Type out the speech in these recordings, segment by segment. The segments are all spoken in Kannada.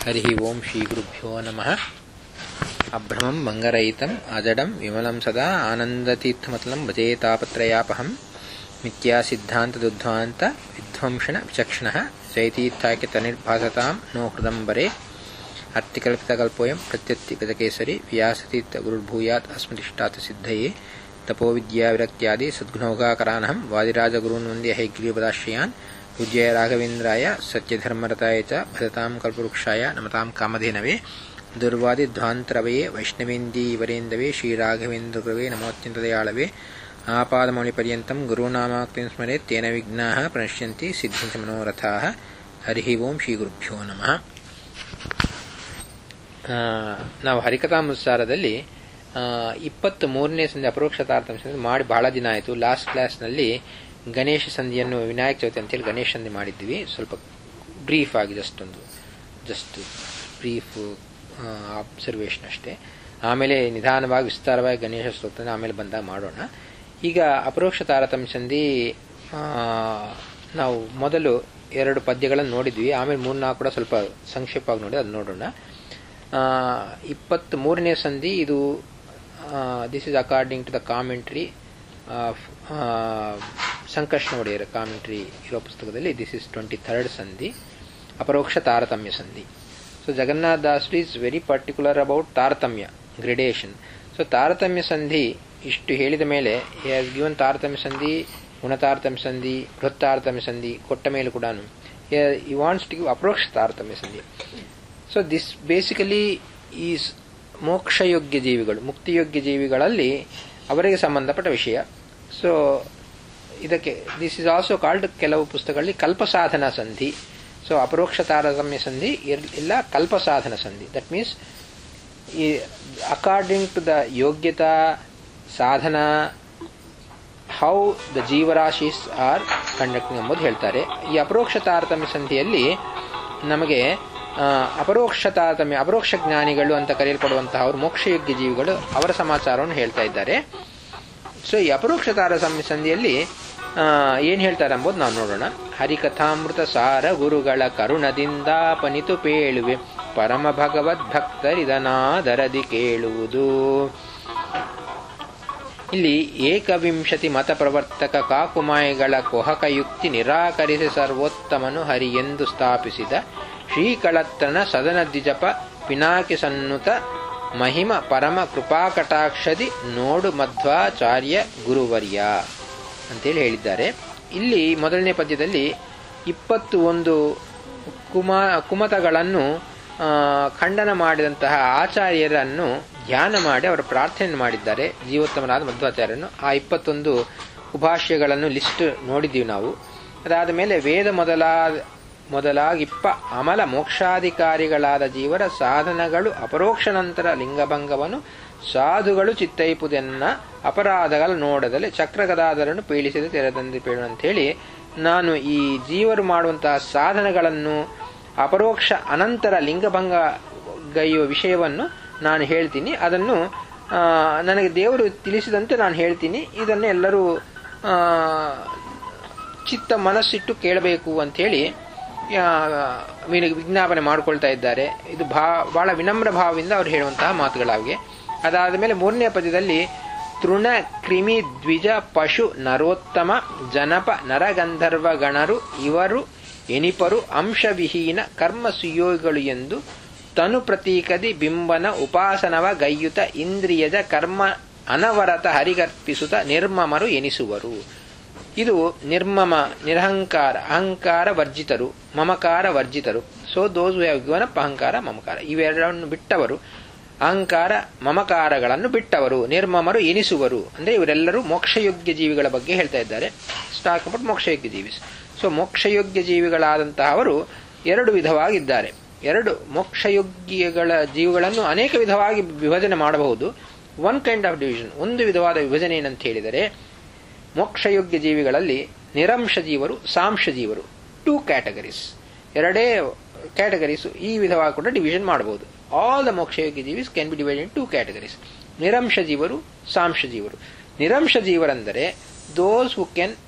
हरिः ओम् श्रीगुरुभ्यो नमः अभ्रमम् मङ्गरहितम् अजडम् विमलम् सदा आनन्दतीर्थमतलम् भजेतापत्रयापहम् मिथ्यासिद्धान्तदुद्ध्वान्त विध्वंसण विचक्षणः जयतीर्थाख्यतनिर्भासताम् नो हृदम्बरे अर्तिकल्पितकल्पोऽयम् प्रत्यत्तिगतकेसरि व्यासतीर्थगुरुर्भूयात् अस्मदिष्टात् सिद्धये तपोविद्याविरक्त्यादि सद्गुणौघाकरानहम् वादिराजगुरून् वन्द्य हैग्रीपदाश्रयान् पूज्याय राघवेन्द्राय सत्यधर्मरताय च भजताम् कल्पवृक्षाय नमताम् कामधेनवे दुर्वादिध्वान्तरवये वैष्णवेन्दीवरेन्दवे श्रीराघवेन्द्रगुरवे नमोऽत्यन्तदयाळवे आपादमौलिपर्यन्तम् गुरूणामाक्तिम् स्मरेत् तेन विघ्नाः प्रणश्यन्ति सिद्धिञ्च मनोरथाः ಹರಿ ಓಂ ಶ್ರೀ ಗುರುಭ್ಯೋ ನಮಃ ನಾವು ಹರಿಕಥಾಮುತ್ಸಾರದಲ್ಲಿ ಇಪ್ಪತ್ತ್ ಮೂರನೇ ಸಂಧಿ ಅಪರೋಕ್ಷ ತಾರತಮ್ಯ ಮಾಡಿ ಬಹಳ ದಿನ ಆಯಿತು ಲಾಸ್ಟ್ ಕ್ಲಾಸ್ನಲ್ಲಿ ಗಣೇಶ ಸಂಧಿಯನ್ನು ವಿನಾಯಕ ಚೌತಿ ಅಂತೇಳಿ ಗಣೇಶ ಸಂಧಿ ಮಾಡಿದ್ವಿ ಸ್ವಲ್ಪ ಬ್ರೀಫ್ ಆಗಿ ಜಸ್ಟ್ ಒಂದು ಜಸ್ಟ್ ಬ್ರೀಫ್ ಅಬ್ಸರ್ವೇಷನ್ ಅಷ್ಟೇ ಆಮೇಲೆ ನಿಧಾನವಾಗಿ ವಿಸ್ತಾರವಾಗಿ ಗಣೇಶ ಸ್ತೋತ್ರ ಆಮೇಲೆ ಬಂದಾಗ ಮಾಡೋಣ ಈಗ ಅಪರೋಕ್ಷ ತಾರತಮ್ಯ ಸಂಧಿ ನಾವು ಮೊದಲು ಎರಡು ಪದ್ಯಗಳನ್ನು ನೋಡಿದ್ವಿ ಆಮೇಲೆ ಮೂರ್ನಾಲ್ಕು ಕೂಡ ಸ್ವಲ್ಪ ಸಂಕ್ಷೇಪವಾಗಿ ನೋಡಿ ಅದು ನೋಡೋಣ ಇಪ್ಪತ್ತ್ ಮೂರನೇ ಸಂಧಿ ಇದು this is according to the commentary of Sankarshana ಒಡೆಯರ ಕಾಮೆಂಟ್ರಿ ಇರೋ ಪುಸ್ತಕದಲ್ಲಿ ದಿಸ್ ಇಸ್ ಟ್ವೆಂಟಿ ಥರ್ಡ್ ಸಂಧಿ ಅಪರೋಕ್ಷ ತಾರತಮ್ಯ ಸಂಧಿ so Jagannath Das is very particular about ತಾರತಮ್ಯ ಗ್ರೆಡೇಷನ್ ಸೊ ತಾರತಮ್ಯ ಸಂಧಿ ಇಷ್ಟು ಹೇಳಿದ ಮೇಲೆ ಹ್ಯಾಸ್ ಗಿವನ್ ತಾರತಮ್ಯ ಸಂಧಿ ಗುಣತಾರತಮ್ಯ ಸಂಧಿ ಬೃಹತ್ತಾರತಮ್ಯ ಸಂಧಿ ಕೊಟ್ಟ ಮೇಲೆ ಕೂಡ ಈ ವಾಂಟ್ಸ್ ಟು ಗಿವ್ ಅಪ್ರೋಕ್ಷ ತಾರತಮ್ಯ ಸಂಧಿ ಸೊ ದಿಸ್ ಬೇಸಿಕಲಿ ಈಸ್ ಮೋಕ್ಷಯೋಗ್ಯ ಜೀವಿಗಳು ಮುಕ್ತಿಯೋಗ್ಯ ಜೀವಿಗಳಲ್ಲಿ ಅವರಿಗೆ ಸಂಬಂಧಪಟ್ಟ ವಿಷಯ ಸೊ ಇದಕ್ಕೆ ದಿಸ್ ಇಸ್ ಆಲ್ಸೋ ಕಾಲ್ಡ್ ಕೆಲವು ಪುಸ್ತಕಗಳಲ್ಲಿ ಕಲ್ಪಸಾಧನ ಸಂಧಿ ಸೊ ಅಪರೋಕ್ಷ ತಾರತಮ್ಯ ಸಂಧಿ ಇಲ್ಲ ಕಲ್ಪಸಾಧನ ಸಂಧಿ ದಟ್ ಮೀನ್ಸ್ ಈ ಅಕಾರ್ಡಿಂಗ್ ಟು ದ ಯೋಗ್ಯತಾ ಸಾಧನ ಹೌ ದ ಜೀವರಾಶೀಸ್ ಆರ್ ಕಂಡಕ್ಟಿಂಗ್ ಎಂಬುದು ಹೇಳ್ತಾರೆ ಈ ಅಪರೋಕ್ಷ ತಾರತಮ್ಯ ಸಂಧಿಯಲ್ಲಿ ನಮಗೆ ಅಪರೋಕ್ಷ ತಾರತಮ್ಯ ಅಪರೋಕ್ಷ ಜ್ಞಾನಿಗಳು ಅಂತ ಕರೆಯಲ್ಪಡುವಂತಹ ಅವರು ಮೋಕ್ಷಯೋಗ್ಯ ಜೀವಿಗಳು ಅವರ ಸಮಾಚಾರವನ್ನು ಹೇಳ್ತಾ ಇದ್ದಾರೆ ಸೊ ಈ ಅಪರೋಕ್ಷ ತಾರತಮ್ಯ ಸಂಧಿಯಲ್ಲಿ ಏನ್ ಹೇಳ್ತಾರೆ ಎಂಬುದು ನಾವು ನೋಡೋಣ ಹರಿಕಥಾಮೃತ ಸಾರ ಗುರುಗಳ ಕರುಣದಿಂದ ಪನಿತು ಪೇಳುವೆ ಪರಮ ಭಗವದ್ ಭಕ್ತರಿದನಾದರದಿ ಕೇಳುವುದು ಇಲ್ಲಿ ಏಕವಿಂಶತಿ ಮತ ಪ್ರವರ್ತಕ ಕಾಕುಮಾಯಿಗಳ ಕೊಹಕಯುಕ್ತಿ ನಿರಾಕರಿಸಿ ಸರ್ವೋತ್ತಮನು ಹರಿ ಎಂದು ಸ್ಥಾಪಿಸಿದ ಶ್ರೀಕಳತ್ರನ ಸದನ ದ್ವಿಜಪ ಪಿನಾಕಿ ಸನ್ನುತ ಮಹಿಮ ಪರಮ ಕೃಪಾಕಟಾಕ್ಷದಿ ನೋಡು ಮಧ್ವಾಚಾರ್ಯ ಗುರುವರ್ಯ ಅಂತೇಳಿ ಹೇಳಿದ್ದಾರೆ ಇಲ್ಲಿ ಮೊದಲನೇ ಪದ್ಯದಲ್ಲಿ ಇಪ್ಪತ್ತು ಒಂದು ಕುಮಾ ಕುಮತಗಳನ್ನು ಖಂಡನ ಮಾಡಿದಂತಹ ಆಚಾರ್ಯರನ್ನು ಧ್ಯಾನ ಮಾಡಿ ಅವರ ಪ್ರಾರ್ಥನೆ ಮಾಡಿದ್ದಾರೆ ಜೀವೋತ್ತಮನಾದ ಮಧ್ವಾಚಾರ್ಯರನ್ನು ಆ ಇಪ್ಪತ್ತೊಂದು ಉಭಾಷ್ಯಗಳನ್ನು ಲಿಸ್ಟ್ ನೋಡಿದ್ದೀವಿ ನಾವು ಅದಾದ ಮೇಲೆ ವೇದ ಮೊದಲಾದ ಮೊದಲಾಗಿಪ್ಪ ಅಮಲ ಮೋಕ್ಷಾಧಿಕಾರಿಗಳಾದ ಜೀವರ ಸಾಧನಗಳು ಅಪರೋಕ್ಷ ನಂತರ ಲಿಂಗಭಂಗವನ್ನು ಸಾಧುಗಳು ಚಿತ್ತೈಪುದೆನ್ನ ಅಪರಾಧಗಳ ನೋಡದಲ್ಲಿ ಚಕ್ರಗದಾದರನ್ನು ಪೀಳಿಸಿದ ತೆರೆದಂದು ಪೇಳು ಅಂತೇಳಿ ನಾನು ಈ ಜೀವರು ಮಾಡುವಂತಹ ಸಾಧನಗಳನ್ನು ಅಪರೋಕ್ಷ ಅನಂತರ ಲಿಂಗಭಂಗ ಗೈಯುವ ವಿಷಯವನ್ನು ನಾನು ಹೇಳ್ತೀನಿ ಅದನ್ನು ನನಗೆ ದೇವರು ತಿಳಿಸಿದಂತೆ ನಾನು ಹೇಳ್ತೀನಿ ಇದನ್ನು ಎಲ್ಲರೂ ಚಿತ್ತ ಮನಸ್ಸಿಟ್ಟು ಕೇಳಬೇಕು ಅಂಥೇಳಿ ವಿಜ್ಞಾಪನೆ ಮಾಡಿಕೊಳ್ತಾ ಇದ್ದಾರೆ ಇದು ಭಾ ಬಹಳ ವಿನಮ್ರ ಭಾವದಿಂದ ಅವ್ರು ಹೇಳುವಂತಹ ಮಾತುಗಳಾಗಿವೆ ಅದಾದ ಮೇಲೆ ಮೂರನೇ ಪದ್ಯದಲ್ಲಿ ತೃಣ ಕ್ರಿಮಿ ದ್ವಿಜ ಪಶು ನರೋತ್ತಮ ಜನಪ ನರಗಂಧರ್ವ ಗಣರು ಇವರು ಎನಿಪರು ಅಂಶವಿಹೀನ ಕರ್ಮ ಸುಯೋಗಿಗಳು ಎಂದು ತನು ಪ್ರತೀಕದಿ ಬಿಂಬನ ಉಪಾಸನವ ಗೈಯುತ ಇಂದ್ರಿಯಜ ಕರ್ಮ ಅನವರತ ಹರಿಗರ್ಪಿಸುತ್ತ ನಿರ್ಮಮರು ಎನಿಸುವರು ಇದು ನಿರ್ಮಮ ನಿರಹಂಕಾರ ಅಹಂಕಾರ ವರ್ಜಿತರು ಮಮಕಾರ ವರ್ಜಿತರು so those have given up ಅಹಂಕಾರ ಮಮಕಾರ ಇವೆರಡನ್ನು ಬಿಟ್ಟವರು ಅಹಂಕಾರ ಮಮಕಾರಗಳನ್ನು ಬಿಟ್ಟವರು ನಿರ್ಮಮರು ಎನಿಸುವರು ಅಂದ್ರೆ ಇವರೆಲ್ಲರೂ ಮೋಕ್ಷಯೋಗ್ಯ ಜೀವಿಗಳ ಬಗ್ಗೆ ಹೇಳ್ತಾ ಇದ್ದಾರೆ ಸ್ಟಾಕ್ ಅಬೌಟ್ ಮೋಕ್ಷಯೋಗ್ಯ ಜೀವಿಸ್ ಸೊ ಮೋಕ್ಷಯೋಗ್ಯ ಜೀವಿಗಳಾದಂತಹ ಅವರು ಎರಡು ವಿಧವಾಗಿದ್ದಾರೆ ಎರಡು ಮೋಕ್ಷಯೋಗ್ಯಗಳ ಜೀವಿಗಳನ್ನು ಅನೇಕ ವಿಧವಾಗಿ ವಿಭಜನೆ ಮಾಡಬಹುದು ಒನ್ ಕೈಂಡ್ ಆಫ್ ಡಿವಿಷನ್ ಒಂದು ವಿಧವಾದ ವಿಭಜನೆ ಏನಂತ ಹೇಳಿದರೆ ಮೋಕ್ಷಯೋಗ್ಯ ಜೀವಿಗಳಲ್ಲಿ ನಿರಂಶ ಜೀವರು ಸಾಂಶ ಜೀವರು ಟೂ ಕ್ಯಾಟಗರೀಸ್ ಎರಡೇ ಕ್ಯಾಟಗರೀಸ್ ಈ ವಿಧವಾಗಿ ಕೂಡ ಡಿವಿಷನ್ ಮಾಡಬಹುದು ಆಲ್ ದ ಮೋಕ್ಷಯೋಗ್ಯ ಜೀವಿಸ್ can be divide in two categories ನಿರಂಶ ಜೀವರು ಸಾಂಶ ಜೀವರು ನಿರಂಶ ಜೀವರೆಂದರೆ those who can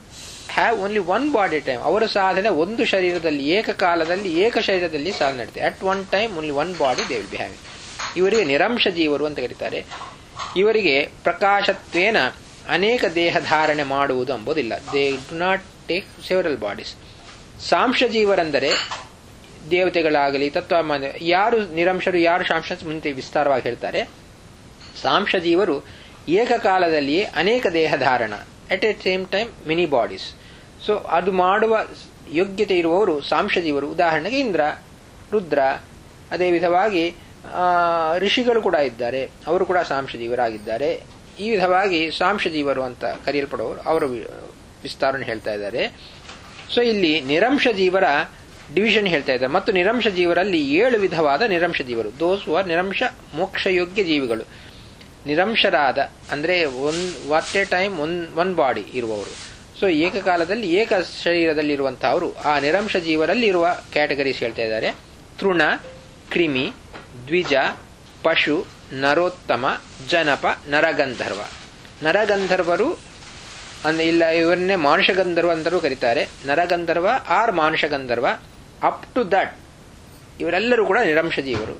have only one body time ಅವರ ಸಾಧನೆ ಒಂದು ಶರೀರದಲ್ಲಿ ಏಕಕಾಲದಲ್ಲಿ ಏಕ ಶರೀರದಲ್ಲಿ ಸಾಧನೆ ನಡೆಯುತ್ತೆ at one time only one body they will be having ಇವರಿಗೆ ನಿರಂಶ ಜೀವರು ಅಂತ ಕರೀತಾರೆ ಇವರಿಗೆ ಪ್ರಕಾಶತ್ವೇನ ಅನೇಕ ದೇಹ ಧಾರಣೆ ಮಾಡುವುದು ಎಂಬುದಿಲ್ಲ they do not take several bodies ಸಾಂಶ ಜೀವರೆಂದರೆ ದೇವತೆಗಳಾಗಲಿ ತತ್ವಮಾನ್ಯ ಯಾರು ನಿರಂಶರು ಯಾರು ಶಾಂಶ ಮುಂದೆ ವಿಸ್ತಾರವಾಗಿ ಹೇಳ್ತಾರೆ ಸಾಂಶ ಜೀವರು ಏಕಕಾಲದಲ್ಲಿಯೇ ಅನೇಕ ದೇಹ ಧಾರಣ at a same time many bodies so ಅದು ಮಾಡುವ ಯೋಗ್ಯತೆ ಇರುವವರು ಸಾಂಶ ಜೀವರು ಉದಾಹರಣೆಗೆ ಇಂದ್ರ ರುದ್ರ ಅದೇ ವಿಧವಾಗಿ ಋಷಿಗಳು ಕೂಡ ಇದ್ದಾರೆ ಅವರು ಕೂಡ ಸಾಂಶ ಜೀವರಾಗಿದ್ದಾರೆ ಈ ವಿಧವಾಗಿ ಸಾಂಶ ಜೀವರು ಅಂತ ಕರೆಯಲ್ಪಡುವವರು ಅವರು ವಿಸ್ತಾರನೆ ಹೇಳ್ತಾ ಇದ್ದಾರೆ ಸೊ ಇಲ್ಲಿ ನಿರಂಶ ಜೀವರ ಡಿವಿಷನ್ ಹೇಳ್ತಾ ಇದ್ದಾರೆ ಮತ್ತು ನಿರಂಶ ಜೀವರಲ್ಲಿ ಏಳು ವಿಧವಾದ ನಿರಂಶ ಜೀವರು ದೋಸ್ ಆರ್ ನಿರಂಶ ಮೋಕ್ಷಯೋಗ್ಯ ಜೀವಿಗಳು ನಿರಂಶರಾದ ಅಂದ್ರೆ one what a time one one body ಇರುವವರು ಸೊ ಏಕಕಾಲದಲ್ಲಿ ಏಕ ಶರೀರದಲ್ಲಿರುವಂತಹವರು ಆ ನಿರಂಶ ಜೀವರಲ್ಲಿ ಇರುವ ಕ್ಯಾಟಗರೀಸ್ ಹೇಳ್ತಾ ಇದ್ದಾರೆ ತೃಣ ಕ್ರಿಮಿ ದ್ವಿಜ ಪಶು ನರೋತ್ತಮ ಜನಪ ನರಗಂಧರ್ವ ನರಗಂಧರ್ವರು ಅಂದ್ರೆ ಇಲ್ಲ ಇವರನ್ನೇ ಮಾನುಷಗಂಧರ್ವ ಅಂತಲೂ ಕರೀತಾರೆ ನರಗಂಧರ್ವ ಆರ್ ಮಾನುಷಗಂಧರ್ವ ಅಪ್ ಟು ದಟ್ ಇವರೆಲ್ಲರೂ ಕೂಡ ನಿರಂಶ ಜೀವರು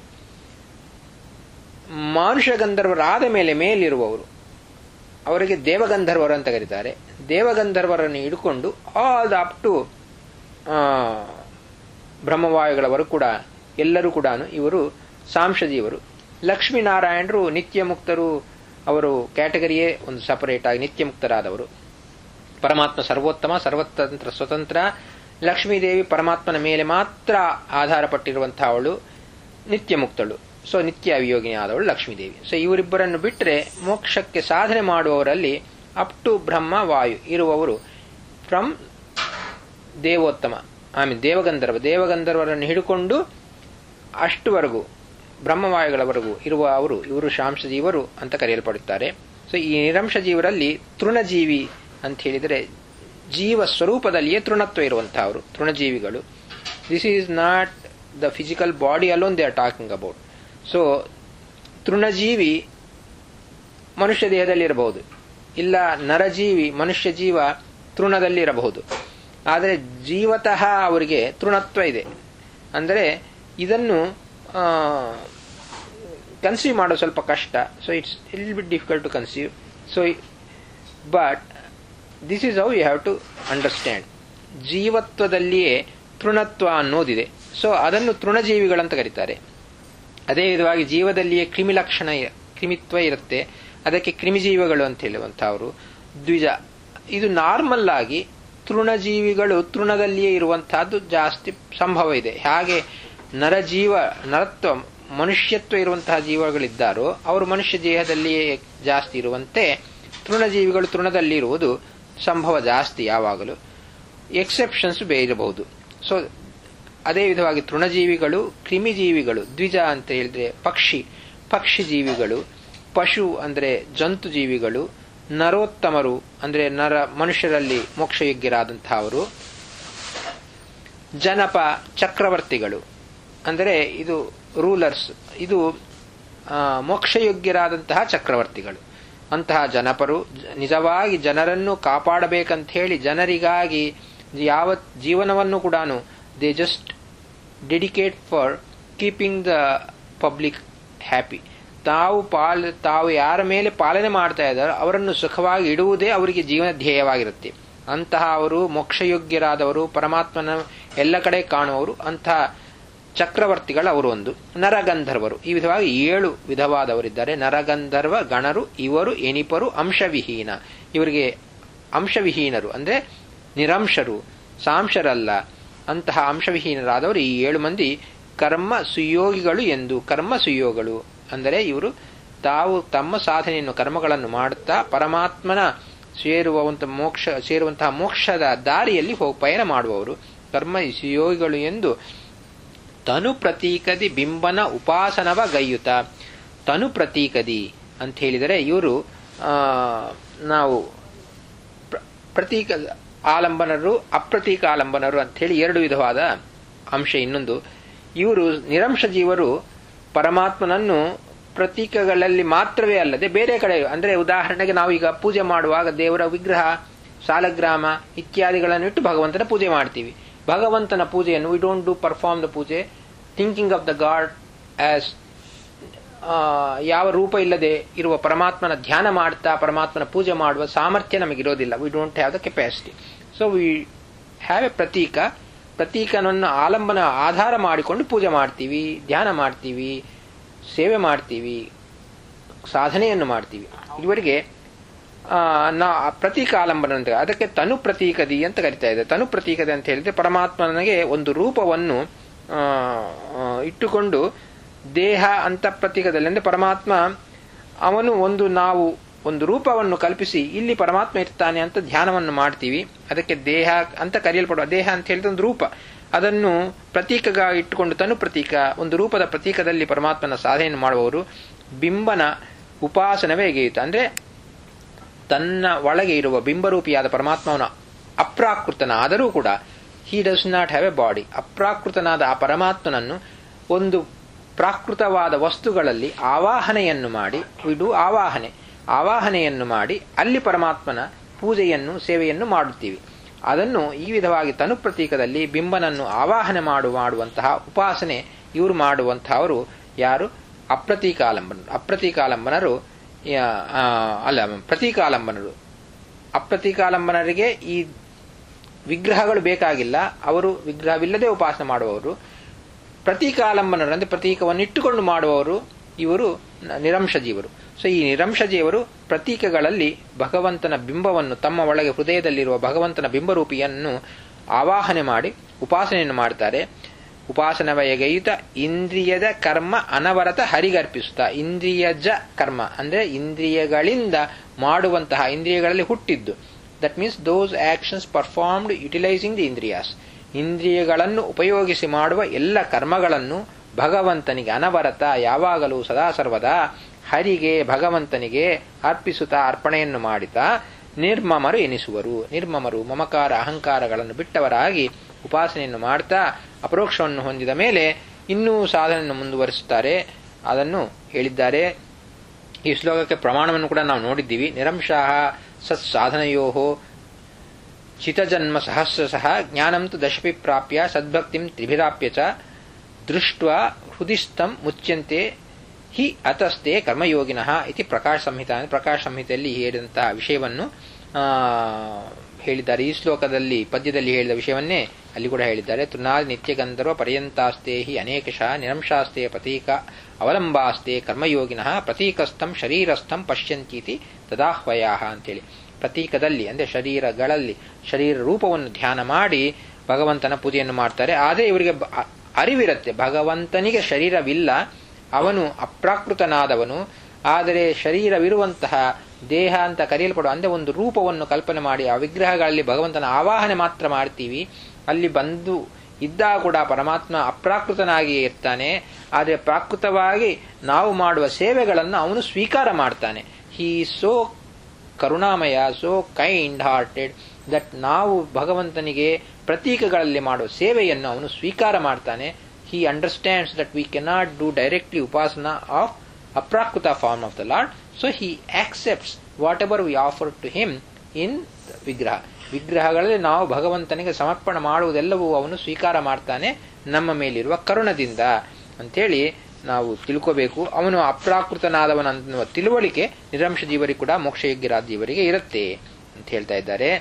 ಮಾನುಷ ಗಂಧರ್ವರಾದ ಮೇಲೆ ಮೇಲಿರುವವರು ಅವರಿಗೆ ದೇವಗಂಧರ್ವರು ಅಂತ ಕರೀತಾರೆ ದೇವಗಂಧರ್ವರನ್ನು ಹಿಡ್ಕೊಂಡು ಆಲ್ ದ ಅಪ್ ಟು ಬ್ರಹ್ಮವಾಯುಗಳವರು ಕೂಡ ಎಲ್ಲರೂ ಕೂಡ ಇವರು ಸಾಂಶಜೀವರು ಲಕ್ಷ್ಮೀನಾರಾಯಣರು ನಿತ್ಯ ಮುಕ್ತರು ಅವರು ಕ್ಯಾಟಗರಿಯೇ ಒಂದು ಸಪರೇಟ್ ಆಗಿ ನಿತ್ಯ ಮುಕ್ತರಾದವರು ಪರಮಾತ್ಮ ಸರ್ವೋತ್ತಮ ಸರ್ವತಂತ್ರ ಸ್ವತಂತ್ರ ಲಕ್ಷ್ಮೀದೇವಿ ಪರಮಾತ್ಮನ ಮೇಲೆ ಮಾತ್ರ ಆಧಾರ ಪಟ್ಟಿರುವಂತಹ ಅವಳು ನಿತ್ಯ ಮುಕ್ತಳು ಸೊ ನಿತ್ಯ ವಿಯೋಗಿನಿ ಆದವಳು ಲಕ್ಷ್ಮೀದೇವಿ ಸೊ ಇವರಿಬ್ಬರನ್ನು ಬಿಟ್ಟರೆ ಮೋಕ್ಷಕ್ಕೆ ಸಾಧನೆ ಮಾಡುವವರಲ್ಲಿ ಅಪ್ ಟು ಬ್ರಹ್ಮ ವಾಯು ಇರುವವರು ಫ್ರಮ್ ದೇವೋತ್ತಮ ಆಮೇಲೆ ದೇವಗಂಧರ್ವ ದೇವಗಂಧರ್ವರನ್ನು ಹಿಡ್ಕೊಂಡು ಅಷ್ಟುವರೆಗೂ ಬ್ರಹ್ಮವಾಯುಗಳವರೆಗೂ ಇರುವ ಅವರು ಇವರು ಶಾಂಶ ಜೀವರು ಅಂತ ಕರೆಯಲ್ಪಡುತ್ತಾರೆ ಸೊ ಈ ನಿರಂಶ ಜೀವರಲ್ಲಿ ತೃಣಜೀವಿ ಅಂತ ಹೇಳಿದರೆ ಜೀವ ಸ್ವರೂಪದಲ್ಲಿಯೇ ತೃಣತ್ವ ಇರುವಂತಹವರು ತೃಣಜೀವಿಗಳು this is not the physical body alone they are talking about so ತೃಣಜೀವಿ ಮನುಷ್ಯ ದೇಹದಲ್ಲಿರಬಹುದು ಇಲ್ಲ ನರಜೀವಿ ಮನುಷ್ಯ ಜೀವ ತೃಣದಲ್ಲಿರಬಹುದು ಆದರೆ ಜೀವತಃ ಅವರಿಗೆ ತೃಣತ್ವ ಇದೆ ಅಂದರೆ ಇದನ್ನು ಕನ್ಸೀವ್ ಮಾಡೋದು ಸ್ವಲ್ಪ ಕಷ್ಟ ಸೊ ಇಟ್ಸ್ ಇಲ್ bit difficult to conceive so but this is how you have to understand ಜೀವತ್ವದಲ್ಲಿಯೇ ತೃಣತ್ವ ಅನ್ನೋದಿದೆ ಸೊ ಅದನ್ನು ತೃಣಜೀವಿಗಳಂತ ಕರೀತಾರೆ ಅದೇ ವಿಧವಾಗಿ ಜೀವದಲ್ಲಿಯೇ ಕ್ರಿಮಿ ಲಕ್ಷಣ ಕ್ರಿಮಿತ್ವ ಇರುತ್ತೆ ಅದಕ್ಕೆ ಕ್ರಿಮಿಜೀವಿಗಳು ಅಂತ ಹೇಳುವಂತಹವರು ದ್ವಿಜ ಇದು ನಾರ್ಮಲ್ ಆಗಿ ತೃಣಜೀವಿಗಳು ತೃಣದಲ್ಲಿಯೇ ಇರುವಂತಹದ್ದು ಜಾಸ್ತಿ ಸಂಭವ ಇದೆ ಹಾಗೆ ನರಜೀವ ನರತ್ವ ಮನುಷ್ಯತ್ವ ಇರುವಂತಹ ಜೀವಗಳಿದ್ದಾರೋ ಅವರು ಮನುಷ್ಯ ದೇಹದಲ್ಲಿಯೇ ಜಾಸ್ತಿ ಇರುವಂತೆ ತೃಣಜೀವಿಗಳು ತೃಣದಲ್ಲಿ ಇರುವುದು ಸಂಭವ ಜಾಸ್ತಿ ಯಾವಾಗಲೂ ಎಕ್ಸೆಪ್ಷನ್ಸ್ ಬೇಯಿರಬಹುದು ಸೊ ಅದೇ ವಿಧವಾಗಿ ತೃಣಜೀವಿಗಳು ಕ್ರಿಮಿಜೀವಿಗಳು ದ್ವಿಜ ಅಂತ ಹೇಳಿದ್ರೆ ಪಕ್ಷಿ ಪಕ್ಷಿ ಜೀವಿಗಳು ಪಶು ಅಂದ್ರೆ ಜಂತು ಜೀವಿಗಳು ನರೋತ್ತಮರು ಅಂದ್ರೆ ನರ ಮನುಷ್ಯರಲ್ಲಿ ಮೋಕ್ಷಯೋಗ್ಯರಾದಂತಹವರು ಜನಪ ಚಕ್ರವರ್ತಿಗಳು ಅಂದರೆ ಇದು ರೂಲರ್ಸ್ ಇದು ಮೋಕ್ಷಯೋಗ್ಯರಾದಂತಹ ಚಕ್ರವರ್ತಿಗಳು ಅಂತಹ ಜನಪರು ನಿಜವಾಗಿ ಜನರನ್ನು ಕಾಪಾಡಬೇಕಂತ ಹೇಳಿ ಜನರಿಗಾಗಿ ಯಾವ ಜೀವನವನ್ನು ಕೂಡ they just dedicate for keeping the public happy ತಾವು ಪಾಲ್ ತಾವು ಯಾರ ಮೇಲೆ ಪಾಲನೆ ಮಾಡ್ತಾ ಇದ್ದಾರೋ ಅವರನ್ನು ಸುಖವಾಗಿ ಇಡುವುದೇ ಅವರಿಗೆ ಜೀವನ ಧ್ಯೇಯವಾಗಿರುತ್ತೆ ಅಂತಹ ಅವರು ಮೋಕ್ಷಯೋಗ್ಯರಾದವರು ಪರಮಾತ್ಮನ ಎಲ್ಲ ಕಡೆ ಕಾಣುವವರು ಅಂತಹ ಚಕ್ರವರ್ತಿಗಳು ಅವರು ಒಂದು ನರಗಂಧರ್ವರು ಈ ವಿಧವಾಗಿ ಏಳು ವಿಧವಾದವರಿದ್ದಾರೆ ನರಗಂಧರ್ವ ಗಣರು ಇವರು ಎನಿಪರು ಅಂಶವಿಹೀನ ಇವರಿಗೆ ಅಂಶವಿಹೀನರು ಅಂದ್ರೆ ನಿರಂಶರು ಸಾಂಶರಲ್ಲ ಅಂತಹ ಅಂಶವಿಹೀನರಾದವರು ಈ ಏಳು ಮಂದಿ ಕರ್ಮ ಸುಯೋಗಿಗಳು ಎಂದು ಕರ್ಮ ಸುಯೋಗಗಳು ಅಂದರೆ ಇವರು ತಾವು ತಮ್ಮ ಸಾಧನೆಯನ್ನು ಕರ್ಮಗಳನ್ನು ಮಾಡುತ್ತಾ ಪರಮಾತ್ಮನ ಸೇರುವಂತ ಮೋಕ್ಷ ಸೇರುವಂತಹ ಮೋಕ್ಷದ ದಾರಿಯಲ್ಲಿ ಹೋಗಿ ಪಯಣ ಮಾಡುವವರು ಕರ್ಮ ಸುಯೋಗಿಗಳು ಎಂದು ತನು ಪ್ರತೀಕದಿ ಬಿಂಬನ ಉಪಾಸನವ ಗೈಯುತ ತನು ಪ್ರತೀಕದಿ ಅಂತ ಹೇಳಿದರೆ ಇವರು ನಾವು ಪ್ರತೀಕ ಆಲಂಬನರು ಅಪ್ರತೀಕ ಆಲಂಬನರು ಅಂತ ಹೇಳಿ ಎರಡು ವಿಧವಾದ ಅಂಶ ಇನ್ನೊಂದು ಇವರು ನಿರಂಶ ಜೀವರು ಪರಮಾತ್ಮನನ್ನು ಪ್ರತೀಕಗಳಲ್ಲಿ ಮಾತ್ರವೇ ಅಲ್ಲದೆ ಬೇರೆ ಕಡೆ ಅಂದ್ರೆ ಉದಾಹರಣೆಗೆ ನಾವು ಈಗ ಪೂಜೆ ಮಾಡುವಾಗ ದೇವರ ವಿಗ್ರಹ ಸಾಲಗ್ರಾಮ ಇತ್ಯಾದಿಗಳನ್ನು ಇಟ್ಟು ಭಗವಂತನ ಪೂಜೆ ಮಾಡ್ತೀವಿ ಭಗವಂತನ ಪೂಜೆಯನ್ನು we don't do perform the puja thinking of the God as ಯಾವ ರೂಪ ಇಲ್ಲದೆ ಇರುವ ಪರಮಾತ್ಮನ ಧ್ಯಾನ ಮಾಡ್ತಾ ಪರಮಾತ್ಮನ ಪೂಜೆ ಮಾಡುವ ಸಾಮರ್ಥ್ಯ ನಮಗಿರೋದಿಲ್ಲ we don't have the capacity so we have a pratika ಪ್ರತೀಕನನ್ನು ಆಲಂಬನ ಆಧಾರ ಮಾಡಿಕೊಂಡು ಪೂಜೆ ಮಾಡ್ತೀವಿ ಧ್ಯಾನ ಮಾಡ್ತೀವಿ ಸೇವೆ ಮಾಡ್ತೀವಿ ಸಾಧನೆಯನ್ನು ಮಾಡ್ತೀವಿ ಇದುವರೆಗೆ ನಾ ಪ್ರತೀಕ ಆಲಂಬನ ಅಂತ ಅದಕ್ಕೆ ತನು ಪ್ರತೀಕದಿ ಅಂತ ಕರಿತಾ ಇದೆ ತನು ಪ್ರತೀಕದಿ ಅಂತ ಹೇಳಿದ್ರೆ ಪರಮಾತ್ಮನಿಗೆ ಒಂದು ರೂಪವನ್ನು ಇಟ್ಟುಕೊಂಡು ದೇಹ ಅಂತ ಪ್ರತೀಕದಲ್ಲಿ ಅಂದ್ರೆ ಪರಮಾತ್ಮ ಅವನು ಒಂದು ನಾವು ಒಂದು ರೂಪವನ್ನು ಕಲ್ಪಿಸಿ ಇಲ್ಲಿ ಪರಮಾತ್ಮ ಇರ್ತಾನೆ ಅಂತ ಧ್ಯಾನವನ್ನು ಮಾಡ್ತೀವಿ ಅದಕ್ಕೆ ದೇಹ ಅಂತ ಕರೆಯಲ್ಪಡುವ ದೇಹ ಅಂತ ಹೇಳಿದ್ರೆ ಒಂದು ರೂಪ ಅದನ್ನು ಪ್ರತೀಕಗ ಇಟ್ಟುಕೊಂಡು ತನು ಪ್ರತೀಕ ಒಂದು ರೂಪದ ಪ್ರತೀಕದಲ್ಲಿ ಪರಮಾತ್ಮನ ಸಾಧನೆಯನ್ನು ಮಾಡುವವರು ಬಿಂಬನ ಉಪಾಸನವೇ ಹೇಗೆಯಿತು ಅಂದ್ರೆ ತನ್ನ ಒಳಗೆ ಇರುವ ಬಿಂಬರೂಪಿಯಾದ ಪರಮಾತ್ಮವನ ಅಪ್ರಾಕೃತನಾದರೂ ಕೂಡ he does not have a body ಅಪ್ರಾಕೃತನಾದ ಆ ಪರಮಾತ್ಮನನ್ನು ಒಂದು ಪ್ರಾಕೃತವಾದ ವಸ್ತುಗಳಲ್ಲಿ ಆವಾಹನೆಯನ್ನು ಮಾಡಿ ಇದು ಆವಾಹನೆ ಆವಾಹನೆಯನ್ನು ಮಾಡಿ ಅಲ್ಲಿ ಪರಮಾತ್ಮನ ಪೂಜೆಯನ್ನು ಸೇವೆಯನ್ನು ಮಾಡುತ್ತೀವಿ ಅದನ್ನು ಈ ವಿಧವಾಗಿ ತನು ಪ್ರತೀಕದಲ್ಲಿ ಬಿಂಬನನ್ನು ಆವಾಹನೆ ಮಾಡು ಮಾಡುವಂತಹ ಉಪಾಸನೆ ಇವರು ಮಾಡುವಂತಹವರು ಯಾರು ಅಪ್ರತೀಕಾಲಂಬನರು ಅಪ್ರತೀಕಾಲಂಬನರು ಅಲ್ಲ ಪ್ರತೀಕಾಲಂಬನರು ಅಪ್ರತೀಕಾಲಂಬನರಿಗೆ ಈ ವಿಗ್ರಹಗಳು ಬೇಕಾಗಿಲ್ಲ ಅವರು ವಿಗ್ರಹವಿಲ್ಲದೆ ಉಪಾಸನೆ ಮಾಡುವವರು ಪ್ರತೀಕಾಲಂಬನರು ಅಂದ್ರೆ ಪ್ರತೀಕವನ್ನು ಇಟ್ಟುಕೊಂಡು ಮಾಡುವವರು ಇವರು ನಿರಂಶ ಜೀವರು ಸೊ ಈ ನಿರಂಶ ಜೀವರು ಪ್ರತೀಕಗಳಲ್ಲಿ ಭಗವಂತನ ಬಿಂಬವನ್ನು ತಮ್ಮ ಒಳಗೆ ಹೃದಯದಲ್ಲಿರುವ ಭಗವಂತನ ಬಿಂಬರೂಪಿಯನ್ನು ಆವಾಹನೆ ಮಾಡಿ ಉಪಾಸನೆಯನ್ನು ಮಾಡ್ತಾರೆ ಉಪಾಸನವಯಗೈತ ಇಂದ್ರಿಯದ ಕರ್ಮ ಅನವರತ ಹರಿಗರ್ಪಿಸುತ್ತಾ ಇಂದ್ರಿಯಜ ಕರ್ಮ ಅಂದ್ರೆ ಇಂದ್ರಿಯಗಳಿಂದ ಮಾಡುವಂತಹ ಇಂದ್ರಿಯಗಳಲ್ಲಿ ಹುಟ್ಟಿದ್ದು that means those actions performed utilising the indriyas ಇಂದ್ರಿಯಗಳನ್ನು ಉಪಯೋಗಿಸಿ ಮಾಡುವ ಎಲ್ಲ ಕರ್ಮಗಳನ್ನು ಭಗವಂತನಿಗೆ ಅನವರತ ಯಾವಾಗಲೂ ಸದಾ ಸರ್ವದಾ ಹರಿಗೆ ಭಗವಂತನಿಗೆ ಅರ್ಪಿಸುತ್ತಾ ಅರ್ಪಣೆಯನ್ನು ಮಾಡಿತಾ ನಿರ್ಮಮರು ಎನಿಸುವರು ನಿರ್ಮಮರು ಮಮಕಾರ ಅಹಂಕಾರಗಳನ್ನು ಬಿಟ್ಟವರಾಗಿ ಉಪಾಸನೆಯನ್ನು ಮಾಡ್ತಾ ಅಪರೋಕ್ಷವನ್ನು ಹೊಂದಿದ ಮೇಲೆ ಇನ್ನೂ ಸಾಧನೆಯನ್ನು ಮುಂದುವರಿಸುತ್ತಾರೆ ಅದನ್ನು ಹೇಳಿದ್ದಾರೆ ಈ ಶ್ಲೋಕಕ್ಕೆ ಪ್ರಮಾಣವನ್ನು ಕೂಡ ನಾವು ನೋಡಿದ್ದೀವಿ ನಿರಂಶಾಹ ಸತ್ ಸಾಧನಯೋ ಚಿತಜನ್ಮ ಸಹಸ್ರಶಃ ಜ್ಞಾನಂತು ದಶಪಿ ಪ್ರಾಪ್ಯ ಸದ್ಭಕ್ತಿಂ ತ್ರಿಭಿರಾಪ್ಯ ಚ ದೃಷ್ಟ ಹೃದಿಸ್ಥಂ ಮುಚ್ಯಂತೆ ಹಿ ಅತಸ್ತೆ ಕರ್ಮಯೋಗಿನಃ ಇತಿ ಪ್ರಕಾಶ ಸಂಹಿತ ಪ್ರಕಾಶ ಸಂಹಿತೆಯಲ್ಲಿ ಹೇಳಿದಂತಹ ವಿಷಯವನ್ನು ಹೇಳಿದ್ದಾರೆ ಈ ಶ್ಲೋಕದಲ್ಲಿ ಪದ್ಯದಲ್ಲಿ ಹೇಳಿದ ವಿಷಯವನ್ನೇ ಅಲ್ಲಿ ಕೂಡ ಹೇಳಿದ್ದಾರೆ ತೃಣಾದಿ ನಿತ್ಯಗಂಧರ್ವ ಪರ್ಯಂತಾಸ್ತೆ ಹಿ ಅನೇಕಶಃ ನಿರಂಶಾಸ್ತೆ ಪ್ರತೀಕ ಅವಲಂಬಾಸ್ತೆ ಕರ್ಮಯೋಗಿನಃ ಪ್ರತೀಕಸ್ಥಂ ಶರೀರಸ್ಥಂ ಪಶ್ಯಂತೀತಿ ತದಾಹ್ವಯಾ ಅಂತೇಳಿ ಪ್ರತೀಕದಲ್ಲಿ ಅಂದ್ರೆ ಶರೀರಗಳಲ್ಲಿ ಶರೀರ ರೂಪವನ್ನು ಧ್ಯಾನ ಮಾಡಿ ಭಗವಂತನ ಪೂಜೆಯನ್ನು ಮಾಡ್ತಾರೆ ಆದರೆ ಇವರಿಗೆ ಅರಿವಿರುತ್ತೆ ಭಗವಂತನಿಗೆ ಶರೀರವಿಲ್ಲ ಅವನು ಅಪ್ರಾಕೃತನಾದವನು ಆದರೆ ಶರೀರವಿರುವಂತಹ ದೇಹ ಅಂತ ಕರೆಯಲ್ಪಡುವ ಅಂದ್ರೆ ಒಂದು ರೂಪವನ್ನು ಕಲ್ಪನೆ ಮಾಡಿ ಆ ವಿಗ್ರಹಗಳಲ್ಲಿ ಭಗವಂತನ ಆವಾಹನೆ ಮಾತ್ರ ಮಾಡ್ತೀವಿ ಅಲ್ಲಿ ಬಂದು ಇದ್ದಾಗ ಕೂಡ ಪರಮಾತ್ಮ ಅಪ್ರಾಕೃತನಾಗಿಯೇ ಇರ್ತಾನೆ ಆದರೆ ಪ್ರಾಕೃತವಾಗಿ ನಾವು ಮಾಡುವ ಸೇವೆಗಳನ್ನು ಅವನು ಸ್ವೀಕಾರ ಮಾಡ್ತಾನೆ ಹೀ ಸೋ ಕರುಣಾಮಯ ಸೋ ಕೈಂಡ್ ಹಾರ್ಟೆಡ್ ದಟ್ ನಾವು ಭಗವಂತನಿಗೆ ಪ್ರತೀಕಗಳಲ್ಲಿ ಮಾಡುವ ಸೇವೆಯನ್ನು ಅವನು ಸ್ವೀಕಾರ ಮಾಡ್ತಾನೆ he understands that we cannot do directly upasana of aprakrita form of the Lord so he accepts whatever we offer to him in vigraha ವಿಗ್ರಹಗಳಲ್ಲಿ ನಾವು ಭಗವಂತನಿಗೆ ಸಮರ್ಪಣೆ ಮಾಡುವುದೆಲ್ಲವೂ ಅವನು ಸ್ವೀಕಾರ ಮಾಡ್ತಾನೆ ನಮ್ಮ ಮೇಲಿರುವ ಕರುಣದಿಂದ ಅಂಥೇಳಿ ನಾವು ತಿಳ್ಕೋಬೇಕು ಅವನು ಅಪ್ರಾಕೃತನಾದವನನ್ನುವ ತಿಳುವಳಿಕೆ ನಿರಂಶ ಜೀವರಿಗೆ ಕೂಡ ಮೋಕ್ಷಯೋಗ್ಯರಾದ ಜೀವರಿಗೆ ಇರುತ್ತೆ ಅಂತ ಹೇಳ್ತಾ ಇದ್ದಾರೆ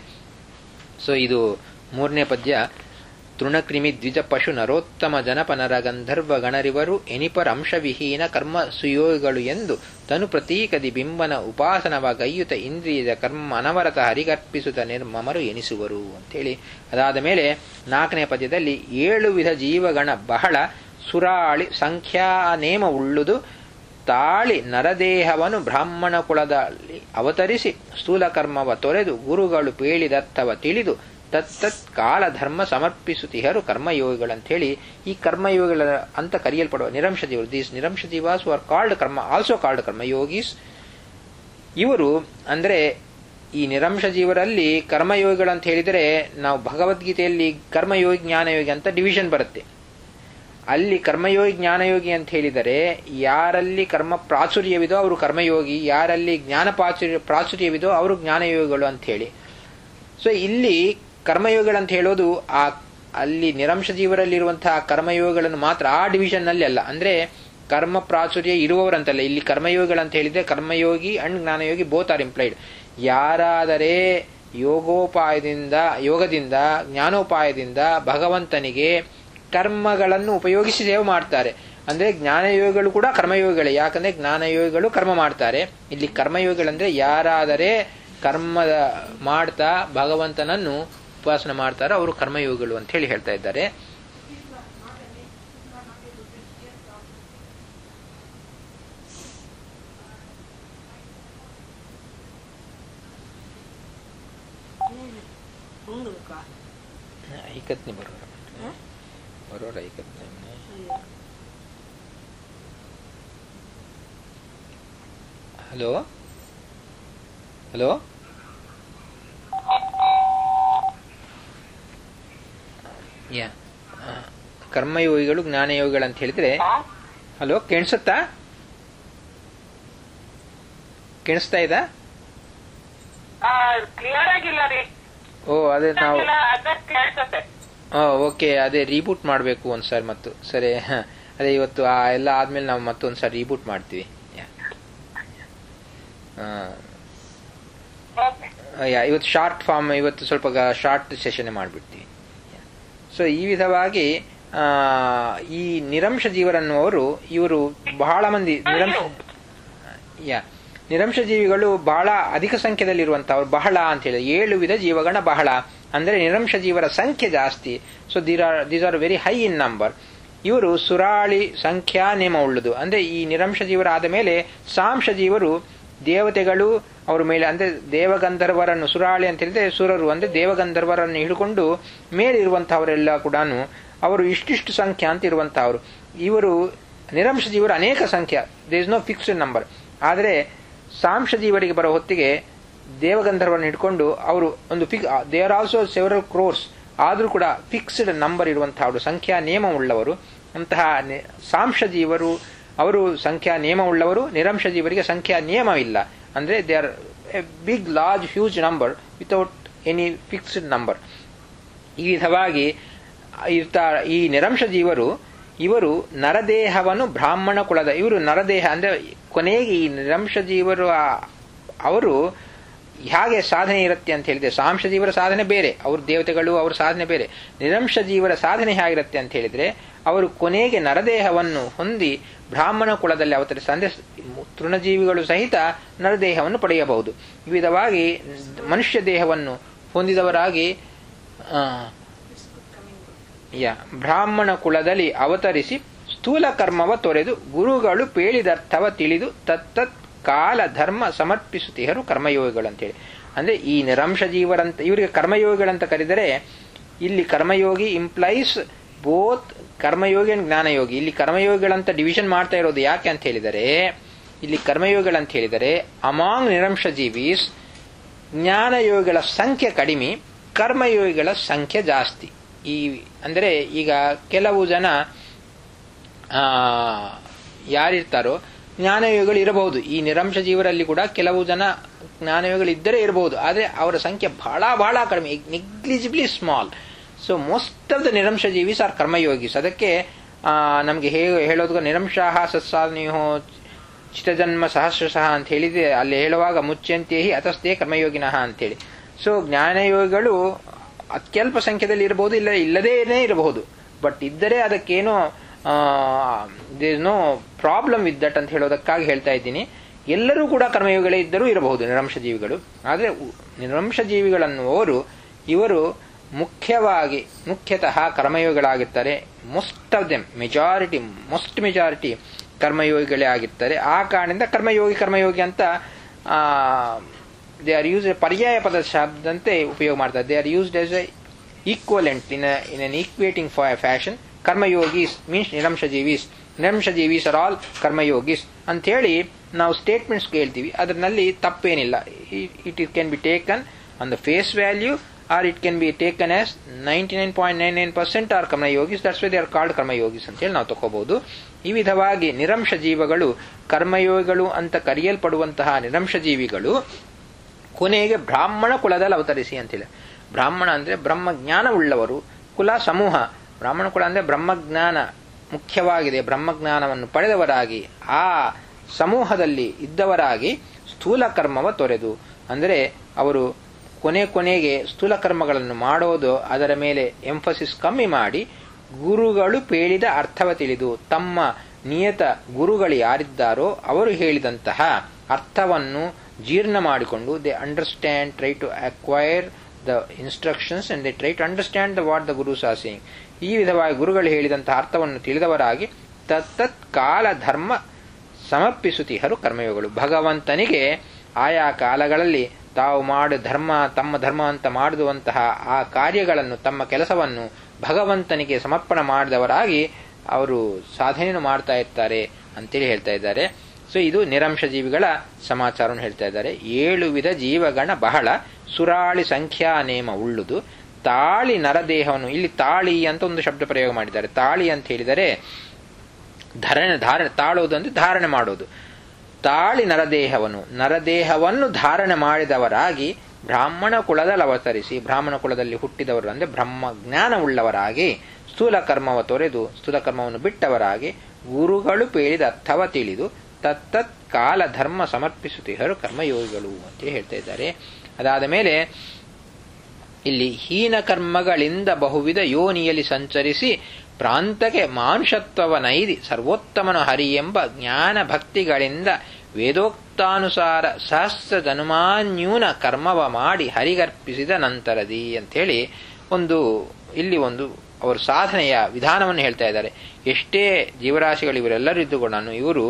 ಸೊ ಇದು ಮೂರನೇ ಪದ್ಯ ತೃಣಕ್ರಿಮಿ ದ್ವಿಜ ಪಶು ನರೋತ್ತಮ ಜನಪನರ ಗಂಧರ್ವ ಗಣರಿವರು ಎನಿಪರಂಶವಿಹೀನ ಕರ್ಮ ಸುಯೋಗಿಗಳು ಎಂದು ತನು ಪ್ರತೀಕದಿ ಬಿಂಬನ ಉಪಾಸನವ ಗೈಯುತ ಇಂದ್ರಿಯದ ಕರ್ಮ ಅನವರತ ಹರಿಗರ್ಪಿಸುತ್ತ ನಿರ್ಮಮರು ಎನಿಸುವರು ಅಂತೇಳಿ ಅದಾದ ಮೇಲೆ ನಾಲ್ಕನೇ ಪದ್ಯದಲ್ಲಿ ಏಳು ವಿಧ ಜೀವಗಣ ಬಹಳ ಸುರಾಳಿ ಸಂಖ್ಯಾನೇಮ ಉಳ್ಳುದು ತಾಳಿ ನರದೇಹವನ್ನು ಬ್ರಾಹ್ಮಣ ಕುಲದಲ್ಲಿ ಅವತರಿಸಿ ಸ್ಥೂಲ ಕರ್ಮವ ತೊರೆದು ಗುರುಗಳು ಪೇಳಿದರ್ಥವ ತಿಳಿದು ತತ್ತತ್ ಕಾಲ ಧರ್ಮ ಸಮರ್ಪಿಸುತ್ತಿಹರು ಕರ್ಮಯೋಗಿಗಳಂತ ಹೇಳಿ ಈ ಕರ್ಮಯೋಗಿಗಳ ಅಂತ ಕರೆಯಲ್ಪಡುವ ನಿರಂಶ ಜೀವರು these niramsha jivas are called karma also called karmayogis ಇವರು ಅಂದ್ರೆ ಈ ನಿರಂಶ ಜೀವರಲ್ಲಿ ಕರ್ಮಯೋಗಿಗಳಂತ ಹೇಳಿದರೆ ನಾವು ಭಗವದ್ಗೀತೆಯಲ್ಲಿ ಕರ್ಮಯೋಗಿ ಜ್ಞಾನಯೋಗಿ ಅಂತ ಡಿವಿಷನ್ ಬರುತ್ತೆ ಅಲ್ಲಿ ಕರ್ಮಯೋಗಿ ಜ್ಞಾನಯೋಗಿ ಅಂತ ಹೇಳಿದರೆ ಯಾರಲ್ಲಿ ಕರ್ಮ ಪ್ರಾಚುರ್ಯವಿದೋ ಅವರು ಕರ್ಮಯೋಗಿ ಯಾರಲ್ಲಿ ಜ್ಞಾನ ಪ್ರಾಚುರ್ಯ ಪ್ರಾಚುರ್ಯವಿದೋ ಅವರು ಜ್ಞಾನಯೋಗಿಗಳು ಅಂತ ಹೇಳಿ ಸೊ ಇಲ್ಲಿ ಕರ್ಮಯೋಗಿಗಳಂತ ಹೇಳೋದು ಆ ಅಲ್ಲಿ ನಿರಂಶ ಜೀವರಲ್ಲಿರುವಂತಹ ಕರ್ಮಯೋಗಿಗಳನ್ನು ಮಾತ್ರ ಆ ಡಿವಿಷನ್ ನಲ್ಲಿ ಅಲ್ಲ ಅಂದ್ರೆ ಕರ್ಮ ಪ್ರಾಚುರ್ಯ ಇರುವವರಂತಲ್ಲ ಇಲ್ಲಿ ಕರ್ಮಯೋಗಿಗಳಂತ ಹೇಳಿದ್ರೆ karmayogi and jnanayogi both are implied ಯಾರಾದರೆ ಯೋಗೋಪಾಯದಿಂದ ಯೋಗದಿಂದ ಜ್ಞಾನೋಪಾಯದಿಂದ ಭಗವಂತನಿಗೆ ಕರ್ಮಗಳನ್ನು ಉಪಯೋಗಿಸಿ ಸೇವೆ ಮಾಡ್ತಾರೆ ಅಂದ್ರೆ ಜ್ಞಾನಯೋಗಿಗಳು ಕೂಡ ಕರ್ಮಯೋಗಿಗಳೇ ಯಾಕಂದ್ರೆ ಜ್ಞಾನಯೋಗಿಗಳು ಕರ್ಮ ಮಾಡ್ತಾರೆ ಇಲ್ಲಿ ಕರ್ಮಯೋಗಿಗಳಂದ್ರೆ ಯಾರಾದರೆ ಕರ್ಮದ ಮಾಡ್ತಾ ಭಗವಂತನನ್ನು ಉಪಾಸನೆ ಮಾಡ್ತಾರೋ ಅವರು ಕರ್ಮಯೋಗಿಗಳು ಅಂತ ಹೇಳಿ ಹೇಳ್ತಾ ಇದ್ದಾರೆ ಐಕತ್ನಿ ಬರೋರ ಬರೋರ ಐಕತ್ನಿ ಹಲೋ ಹಲೋ ಯಾ ಕರ್ಮಯೋಗಿಗಳು ಜ್ಞಾನಯೋಗಿಗಳು ಅಂತ ಹೇಳಿದ್ರೆ ಹಲೋ ಕೇಳಿಸುತ್ತಾ ಕೇಳಿಸ್ತಾ ಇದ್ದಾ ಕ್ಲಿಯರ್ ಆಗಿಲ್ಲ ರೀ ಓ ಅದೇ ನಾವು ಅದ ಕೇಳ್ಸತ್ತೆ ಓಕೆ ಅದೇ ರೀಬೂಟ್ ಮಾಡಬೇಕು ಒಂದ್ಸಾರಿ ಮತ್ತು ಸರಿ ಹ. ಅದೇ ಇವತ್ತು ಆ ಎಲ್ಲ ಆದ್ಮೇಲೆ ನಾವು ಮತ್ತೊಂದ್ಸಾರಿ ರೀಬೂಟ್ ಮಾಡ್ತೀವಿ ಯಾ. ಆ, ಓಕೆ ಆ, ಯಾ, ಇವತ್ತು ಶಾರ್ಟ್ ಫಾರ್ಮ್ ಇವತ್ತು ಸ್ವಲ್ಪ ಶಾರ್ಟ್ ಸೆಷನ್ ಮಾಡಿಬಿಡ್ತೀವಿ ಸೊ ಈ ವಿಧವಾಗಿ ಆ, ಈ ನಿರಂಶ ಜೀವರನ್ನುವರು ಇವರು ಬಹಳ ಮಂದಿ ನಿರಂಶ ಯಾ ನಿರಂಶ ಜೀವಿಗಳು ಬಹಳ ಅಧಿಕ ಸಂಖ್ಯೆದಲ್ಲಿರುವಂತಹವ್ರು ಬಹಳ ಅಂತ ಹೇಳಿ ಏಳು ವಿಧ ಜೀವಗಣ ಬಹಳ ಅಂದ್ರೆ ನಿರಂಶ ಜೀವರ ಸಂಖ್ಯೆ ಜಾಸ್ತಿ so there are these are very high in number ಇವರು ಸುರಾಳಿ ಸಂಖ್ಯಾ ನೇಮ ಉಳ್ಳದು ಅಂದ್ರೆ ಈ ನಿರಂಶ ಜೀವರಾದ ಮೇಲೆ ಸಾಂಶ ಜೀವರು ದೇವತೆಗಳು ಅವರ ಮೇಲೆ ಅಂದ್ರೆ ದೇವಗಂಧರ್ವರನ್ನು ಸುರಾಳಿ ಅಂತ ಹೇಳಿದ್ರೆ ಸುರರು ಅಂದ್ರೆ ದೇವಗಂಧರ್ವರನ್ನು ಹಿಡ್ಕೊಂಡು ಮೇಲಿರುವಂತಹವರೆಲ್ಲ ಕೂಡ ಅವರು ಇಷ್ಟಿಷ್ಟು ಸಂಖ್ಯೆ ಅಂತ ಇರುವಂತಹವರು ಇವರು ನಿರಂಶ ಜೀವರು ಅನೇಕ ಸಂಖ್ಯೆ they is no fixed number ಆದರೆ ಸಾಂಶ ಜೀವರಿಗೆ ಬರೋ ಹೊತ್ತಿಗೆ ದೇವಗಂಧರ್ವರನ್ನು ಹಿಡ್ಕೊಂಡು ಅವರು ಒಂದು fix they are also several crores ಆದರೂ ಕೂಡ ಫಿಕ್ಸ್ಡ್ ನಂಬರ್ ಇರುವಂತಹ ಸಂಖ್ಯಾ ನಿಯಮ ಉಳ್ಳವರು ಅಂತಹ ನಿ- ಸಾಂಶ ಜೀವರು ಅವರು ಸಂಖ್ಯಾ ನಿಯಮ ಉಳ್ಳವರು ನಿರಂಶ ಜೀವರಿಗೆ ಸಂಖ್ಯಾ ನಿಯಮವಿಲ್ಲ ಅಂದ್ರೆ they are a big large huge number without any fixed number ಈ ವಿಧವಾಗಿ ಇರ್ತಾ ಈ ನಿರಂಶ ಜೀವರು ಇವರು ನರದೇಹವನ್ನು ಬ್ರಾಹ್ಮಣ ಕುಲದ ಇವರು ನರದೇಹ ಅಂದ್ರೆ ಕೊನೆಗೆ ಈ ನಿರಂಶ ಜೀವರು ಆ- ಅವರು ಹೇಗೆ ಸಾಧನೆ ಇರುತ್ತೆ ಅಂತ ಹೇಳಿದ್ರೆ ಸಾಂಶ ಜೀವರ ಸಾಧನೆ ಬೇರೆ ಅವ್ರ ದೇವತೆಗಳು ಅವ್ರ ಸಾಧನೆ ಬೇರೆ ನಿರಂಶ ಜೀವರ ಸಾಧನೆ ಹೇಗಿರುತ್ತೆ ಅಂತ ಹೇಳಿದ್ರೆ ಅವರು ಕೊನೆಗೆ ನರದೇಹವನ್ನು ಹೊಂದಿ ಬ್ರಾಹ್ಮಣ ಕುಲದಲ್ಲಿ ಅವತರಿಸ ಅಂದ್ರೆ ತೃಣಜೀವಿಗಳು ಸಹಿತ ನರದೇಹವನ್ನು ಪಡೆಯಬಹುದು ಈ ವಿಧವಾಗಿ ಮನುಷ್ಯ ದೇಹವನ್ನು ಹೊಂದಿದವರಾಗಿ ಆ, ಯಾ ಬ್ರಾಹ್ಮಣ ಕುಲದಲ್ಲಿ ಅವತರಿಸಿ ಸ್ಥೂಲ ಕರ್ಮವ ತೊರೆದು ಗುರುಗಳು ಪೇಳಿದರ್ಥವ ತಿಳಿದು ತತ್ತತ್ ಕಾಲ ಧರ್ಮ ಸಮರ್ಪಿಸುತ್ತಿಹರು ಕರ್ಮಯೋಗಿಗಳು ಅಂತೇಳಿ ಅಂದ್ರೆ ಈ ನಿರಂಶ ಜೀವರಂತ ಇವರಿಗೆ ಕರ್ಮಯೋಗಿಗಳಂತ ಕರೆದರೆ ಇಲ್ಲಿ karmayogi implies both karmayogi and jnanayogi ಇಲ್ಲಿ ಕರ್ಮಯೋಗಿಗಳಂತ ಡಿವಿಷನ್ ಮಾಡ್ತಾ ಇರೋದು ಯಾಕೆ ಅಂತ ಹೇಳಿದರೆ ಇಲ್ಲಿ ಕರ್ಮಯೋಗಿಗಳಂತ ಹೇಳಿದರೆ ಅಮಾಂಗ್ ನಿರಂಶ ಜೀವೀಸ್ ಜ್ಞಾನಯೋಗಿಗಳ ಸಂಖ್ಯೆ ಕಡಿಮೆ ಕರ್ಮಯೋಗಿಗಳ ಸಂಖ್ಯೆ ಜಾಸ್ತಿ ಈ ಅಂದರೆ ಈಗ ಕೆಲವು ಜನ ಆ, ಯಾರಿರ್ತಾರೋ ಜ್ಞಾನಯೋಗಿಗಳು ಇರಬಹುದು ಈ ನಿರಂಶ ಜೀವರಲ್ಲಿ ಕೂಡ ಕೆಲವು ಜನ ಜ್ಞಾನಯೋಗಿಗಳು ಇದ್ದರೆ ಇರಬಹುದು ಆದರೆ ಅವರ ಸಂಖ್ಯೆ ಬಹಳ ಬಹಳ ಕಡಿಮೆ negligibly small so most of the niramsha jivis are karmayogis ಅದಕ್ಕೆ ನಮಗೆ ಹೇಳೋದು ನಿರಂಶಾಹ ಸತ್ಸಾಧನೆಯೋ ಚಿತಜನ್ಮ ಸಹಸ್ರಶಃ ಅಂತ ಹೇಳಿದ್ರೆ ಅಲ್ಲಿ ಹೇಳುವಾಗ ಮುಚ್ಚಂತೇಹಿ ಅತಸ್ತೇ ಕರ್ಮಯೋಗಿನಃ ಅಂತೇಳಿ ಸೊ ಜ್ಞಾನಯೋಗಿಗಳು ಅತ್ಯಲ್ಪ ಸಂಖ್ಯೆದಲ್ಲಿ ಇರಬಹುದು ಇಲ್ಲ ಇಲ್ಲದೇನೇ ಇರಬಹುದು ಬಟ್ ಇದ್ದರೆ ಅದಕ್ಕೇನೋ there no problem with that ಅಂತ ಹೇಳೋದಕ್ಕಾಗಿ ಹೇಳ್ತಾ ಇದ್ದೀನಿ ಎಲ್ಲರೂ ಕೂಡ ಕರ್ಮಯೋಗಿಗಳೇ ಇದ್ದರೂ ಇರಬಹುದು ನಿರಂಶ ಜೀವಿಗಳು ಆದರೆ ಉ- ನಿರಂಶ ಜೀವಿಗಳನ್ನುವರು ಇವರು ಮುಖ್ಯವಾಗಿ ಮುಖ್ಯತಃ ಕರ್ಮಯೋಗಿಗಳಾಗಿರ್ತಾರೆ most of them majority most majority ಕರ್ಮಯೋಗಿಗಳೇ ಆಗಿರ್ತಾರೆ ಆ ಕಾರಣದಿಂದ ಕರ್ಮಯೋಗಿ ಕರ್ಮಯೋಗಿ ಅಂತ ದೇ ಆರ್ ಯೂಸ್ ಪರ್ಯಾಯ ಪದ ಶಬ್ದಂತೆ ಉಪಯೋಗ ಮಾಡ್ತಾರೆ they are used as a equivalent in in an equating fashion karmayogis means niramshajivis niramshajivis are all karmayogis ಅಂತ ಹೇಳಿ ನಾವು ಸ್ಟೇಟ್ಮೆಂಟ್ಸ್ ಕೇಳ್ತೀವಿ ಅದರಲ್ಲಿ ತಪ್ಪೇನಿಲ್ಲ it it can be taken on the face value or it can be taken as ninety nine point nine nine percent are karmayogis that's why they are called karmayogis ಅಂತ ಹೇಳಿ ನಾವು ತಗೋಬಹುದು ಈ ವಿಧವಾಗಿ ನಿರಂಶ ಜೀವಗಳು ಕರ್ಮಯೋಗಿಗಳು ಅಂತ ಕರೆಯಲ್ಪಡುವಂತಹ ನಿರಂಶ ಜೀವಿಗಳು ಕೊನೆಗೆ ಬ್ರಾಹ್ಮಣ ಕುಲದಲ್ಲಿ ಅವತರಿಸಿ ಅಂತೇಳಿ ಬ್ರಾಹ್ಮಣ ಅಂದ್ರೆ ಬ್ರಹ್ಮಜ್ಞಾನವುಳ್ಳವರು ಕುಲ ಸಮೂಹ ಬ್ರಾಹ್ಮಣ ಕುಲ ಅಂದ್ರೆ ಬ್ರಹ್ಮಜ್ಞಾನ ಮುಖ್ಯವಾಗಿದೆ ಬ್ರಹ್ಮಜ್ಞಾನವನ್ನು ಪಡೆದವರಾಗಿ ಆ ಸಮೂಹದಲ್ಲಿ ಇದ್ದವರಾಗಿ ಸ್ಥೂಲ ಕರ್ಮವ ತೊರೆದು ಅಂದರೆ ಅವರು ಕೊನೆ ಕೊನೆಗೆ ಸ್ಥೂಲ ಕರ್ಮಗಳನ್ನು ಮಾಡೋದು ಅದರ ಮೇಲೆ ಎಂಫಸಿಸ್ ಕಮ್ಮಿ ಮಾಡಿ ಗುರುಗಳು ಪೇಳಿದ ಅರ್ಥವ ತಿಳಿದು ತಮ್ಮ ನಿಯತ ಗುರುಗಳು ಯಾರಿದ್ದಾರೋ ಅವರು ಹೇಳಿದಂತಹ ಅರ್ಥವನ್ನು ಜೀರ್ಣ ಮಾಡಿಕೊಂಡು they understand try to acquire the instructions and they try to understand the what the guru saying ಈ ವಿಧವಾಗಿ ಗುರುಗಳು ಹೇಳಿದಂತಹ ಅರ್ಥವನ್ನು ತಿಳಿದವರಾಗಿ ತತ್ತತ್ ಕಾಲ ಧರ್ಮ ಸಮರ್ಪಿಸುತ್ತಿಹರು ಕರ್ಮಯೋಗಗಳು ಭಗವಂತನಿಗೆ ಆಯಾ ಕಾಲಗಳಲ್ಲಿ ತಾವು ಮಾಡ ಧರ್ಮ ತಮ್ಮ ಧರ್ಮ ಅಂತ ಮಾಡುವಂತಹ ಆ ಕಾರ್ಯಗಳನ್ನು ತಮ್ಮ ಕೆಲಸವನ್ನು ಭಗವಂತನಿಗೆ ಸಮರ್ಪಣೆ ಮಾಡಿದವರಾಗಿ ಅವರು ಸಾಧನೆಯನ್ನು ಮಾಡ್ತಾ ಇರ್ತಾರೆ ಅಂತೇಳಿ ಹೇಳ್ತಾ ಇದ್ದಾರೆ ಸೊ ಇದು ನಿರಂಶ ಜೀವಿಗಳ ಸಮಾಚಾರವನ್ನು ಹೇಳ್ತಾ ಇದ್ದಾರೆ ಏಳು ವಿಧ ಜೀವಗಣ ಬಹಳ ಸುರಾಳಿ ಸಂಖ್ಯಾ ನೇಮ ಉಳ್ಳುದು ತಾಳಿ ನರದೇಹವನ್ನು ಇಲ್ಲಿ ತಾಳಿ ಅಂತ ಒಂದು ಶಬ್ದ ಪ್ರಯೋಗ ಮಾಡಿದ್ದಾರೆ ತಾಳಿ ಅಂತ ಹೇಳಿದರೆ ಧರಣೆ ಧಾರಣೆ ತಾಳುವುದು ಅಂದ್ರೆ ಧಾರಣೆ ಮಾಡೋದು ತಾಳಿ ನರದೇಹವನ್ನು ನರದೇಹವನ್ನು ಧಾರಣೆ ಮಾಡಿದವರಾಗಿ ಬ್ರಾಹ್ಮಣ ಕುಲದಲ್ಲಿ ಅವತರಿಸಿ ಬ್ರಾಹ್ಮಣ ಕುಲದಲ್ಲಿ ಹುಟ್ಟಿದವರು ಅಂದ್ರೆ ಬ್ರಹ್ಮ ಜ್ಞಾನವುಳ್ಳವರಾಗಿ ಸ್ಥೂಲ ಕರ್ಮವ ತೊರೆದು ಸ್ಥೂಲ ಕರ್ಮವನ್ನು ಬಿಟ್ಟವರಾಗಿ ಗುರುಗಳು ಪೇಳಿದ ಅರ್ಥವ ತಿಳಿದು ತತ್ತತ್ ಕಾಲ ಧರ್ಮ ಸಮರ್ಪಿಸುತ್ತಿಹರು ಕರ್ಮಯೋಗಿಗಳು ಅಂತ ಹೇಳ್ತಾ ಇದ್ದಾರೆ ಅದಾದ ಮೇಲೆ ಇಲ್ಲಿ ಹೀನ ಕರ್ಮಗಳಿಂದ ಬಹುವಿಧ ಯೋನಿಯಲ್ಲಿ ಸಂಚರಿಸಿ ಪ್ರಾಂತಕ್ಕೆ ಮಾನುಷತ್ವವ ನೈದಿ ಸರ್ವೋತ್ತಮನು ಹರಿ ಎಂಬ ಜ್ಞಾನ ಭಕ್ತಿಗಳಿಂದ ವೇದೋಕ್ತಾನುಸಾರ ಸಹಸ್ರ ಜನ್ಮಾನ್ಯೂನ ಕರ್ಮವ ಮಾಡಿ ಹರಿಗರ್ಪಿಸಿದ ನಂತರದಿ ಅಂಥೇಳಿ ಒಂದು ಇಲ್ಲಿ ಒಂದು ಅವರು ಸಾಧನೆಯ ವಿಧಾನವನ್ನು ಹೇಳ್ತಾ ಇದ್ದಾರೆ ಎಷ್ಟೇ ಜೀವರಾಶಿಗಳು ಇವರೆಲ್ಲರೂ ಇದ್ದುಕೊಂಡು ನಾನು ಇವರು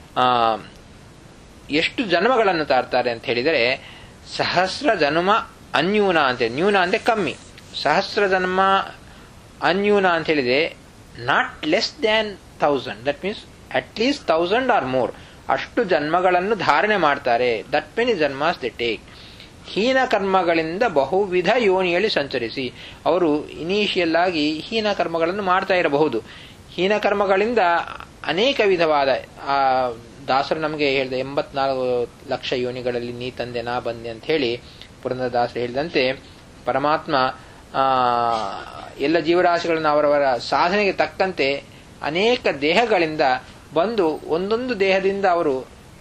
ಎಷ್ಟು ಜನ್ಮಗಳನ್ನು ತಾರ್ತಾರೆ ಅಂತ ಹೇಳಿದರೆ ಸಹಸ್ರ ಜನ್ಮ ಅನ್ಯೂನ ಅಂತ ನ್ಯೂನ ಅಂದ್ರೆ ಕಮ್ಮಿ ಸಹಸ್ರ ಜನ್ಮ ಅನ್ಯೂನ ಅಂತ ಹೇಳಿದೆ not less than thousand that means at least thousand or more ಅಷ್ಟು ಜನ್ಮಗಳನ್ನು ಧಾರಣೆ ಮಾಡ್ತಾರೆ that many janmas they take ಹೀನ ಕರ್ಮಗಳಿಂದ ಬಹುವಿಧ ಯೋನಿಯಲ್ಲಿ ಸಂಚರಿಸಿ ಅವರು ಇನಿಷಿಯಲ್ ಆಗಿ ಹೀನ ಕರ್ಮಗಳನ್ನು ಮಾಡ್ತಾ ಇರಬಹುದು ಹೀನ ಕರ್ಮಗಳಿಂದ ಅನೇಕ ವಿಧವಾದ ಆ ದಾಸರು ನಮಗೆ ಹೇಳಿದ ಎಂಬತ್ನಾಲ್ಕು ಲಕ್ಷ ಯೋನಿಗಳಲ್ಲಿ ನೀ ತಂದೆ ನಾ ಬಂದೆ ಅಂತ ಹೇಳಿ ಪುರಂದರದಾಸರು ಹೇಳಿದಂತೆ ಪರಮಾತ್ಮ ಆ ಎಲ್ಲ ಜೀವರಾಶಿಗಳನ್ನು ಅವರವರ ಸಾಧನೆಗೆ ತಕ್ಕಂತೆ ಅನೇಕ ದೇಹಗಳಿಂದ ಬಂದು ಒಂದೊಂದು ದೇಹದಿಂದ ಅವರು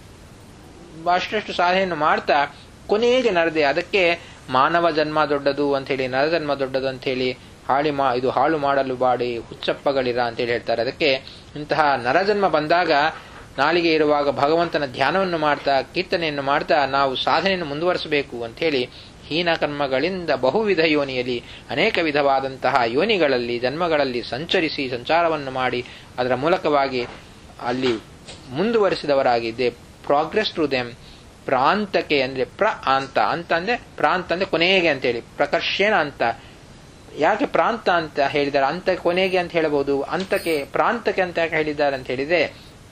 ಅಷ್ಟಷ್ಟು ಸಾಧನೆಯನ್ನು ಮಾಡ್ತಾ ಕೊನೆಗೆ ನರದೆ ಅದಕ್ಕೆ ಮಾನವ ಜನ್ಮ ದೊಡ್ಡದು ಅಂತ ಹೇಳಿ ನರಜನ್ಮ ದೊಡ್ಡದು ಅಂತ ಹೇಳಿ ಹಾಳಿ ಮಾ ಇದು ಹಾಳು ಮಾಡಲು ಬಾಡಿ ಹುಚ್ಚಪ್ಪಗಳಿರ ಅಂತೇಳಿ ಹೇಳ್ತಾರೆ ಅದಕ್ಕೆ ಇಂತಹ ನರಜನ್ಮ ಬಂದಾಗ ನಾಲಿಗೆ ಇರುವಾಗ ಭಗವಂತನ ಧ್ಯಾನವನ್ನು ಮಾಡ್ತಾ ಕೀರ್ತನೆಯನ್ನು ಮಾಡ್ತಾ ನಾವು ಸಾಧನೆಯನ್ನು ಮುಂದುವರಿಸಬೇಕು ಅಂತ ಹೇಳಿ ಹೀನ ಕರ್ಮಗಳಿಂದ ಬಹುವಿಧ ಯೋನಿಯಲ್ಲಿ ಅನೇಕ ವಿಧವಾದಂತಹ ಯೋನಿಗಳಲ್ಲಿ ಜನ್ಮಗಳಲ್ಲಿ ಸಂಚರಿಸಿ ಸಂಚಾರವನ್ನು ಮಾಡಿ ಅದರ ಮೂಲಕವಾಗಿ ಅಲ್ಲಿ ಮುಂದುವರಿಸಿದವರಾಗಿದೆ ಪ್ರಾಗ್ರೆಸ್ ಟು ದೆಮ್ ಪ್ರಾಂತಕ್ಕೆ ಅಂದ್ರೆ ಪ್ರ ಅಂತ ಅಂತ ಅಂದ್ರೆ ಪ್ರಾಂತ ಅಂದ್ರೆ ಕೊನೆಗೆ ಅಂತೇಳಿ ಪ್ರಕರ್ಷೇಣ ಅಂತ ಯಾಕೆ ಪ್ರಾಂತ ಅಂತ ಹೇಳಿದ್ದಾರೆ ಅಂತ ಕೊನೆಗೆ ಅಂತ ಹೇಳಬಹುದು ಅಂತಕ್ಕೆ ಪ್ರಾಂತಕ್ಕೆ ಅಂತ ಯಾಕೆ ಹೇಳಿದ್ದಾರೆ ಅಂತ ಹೇಳಿದ್ರೆ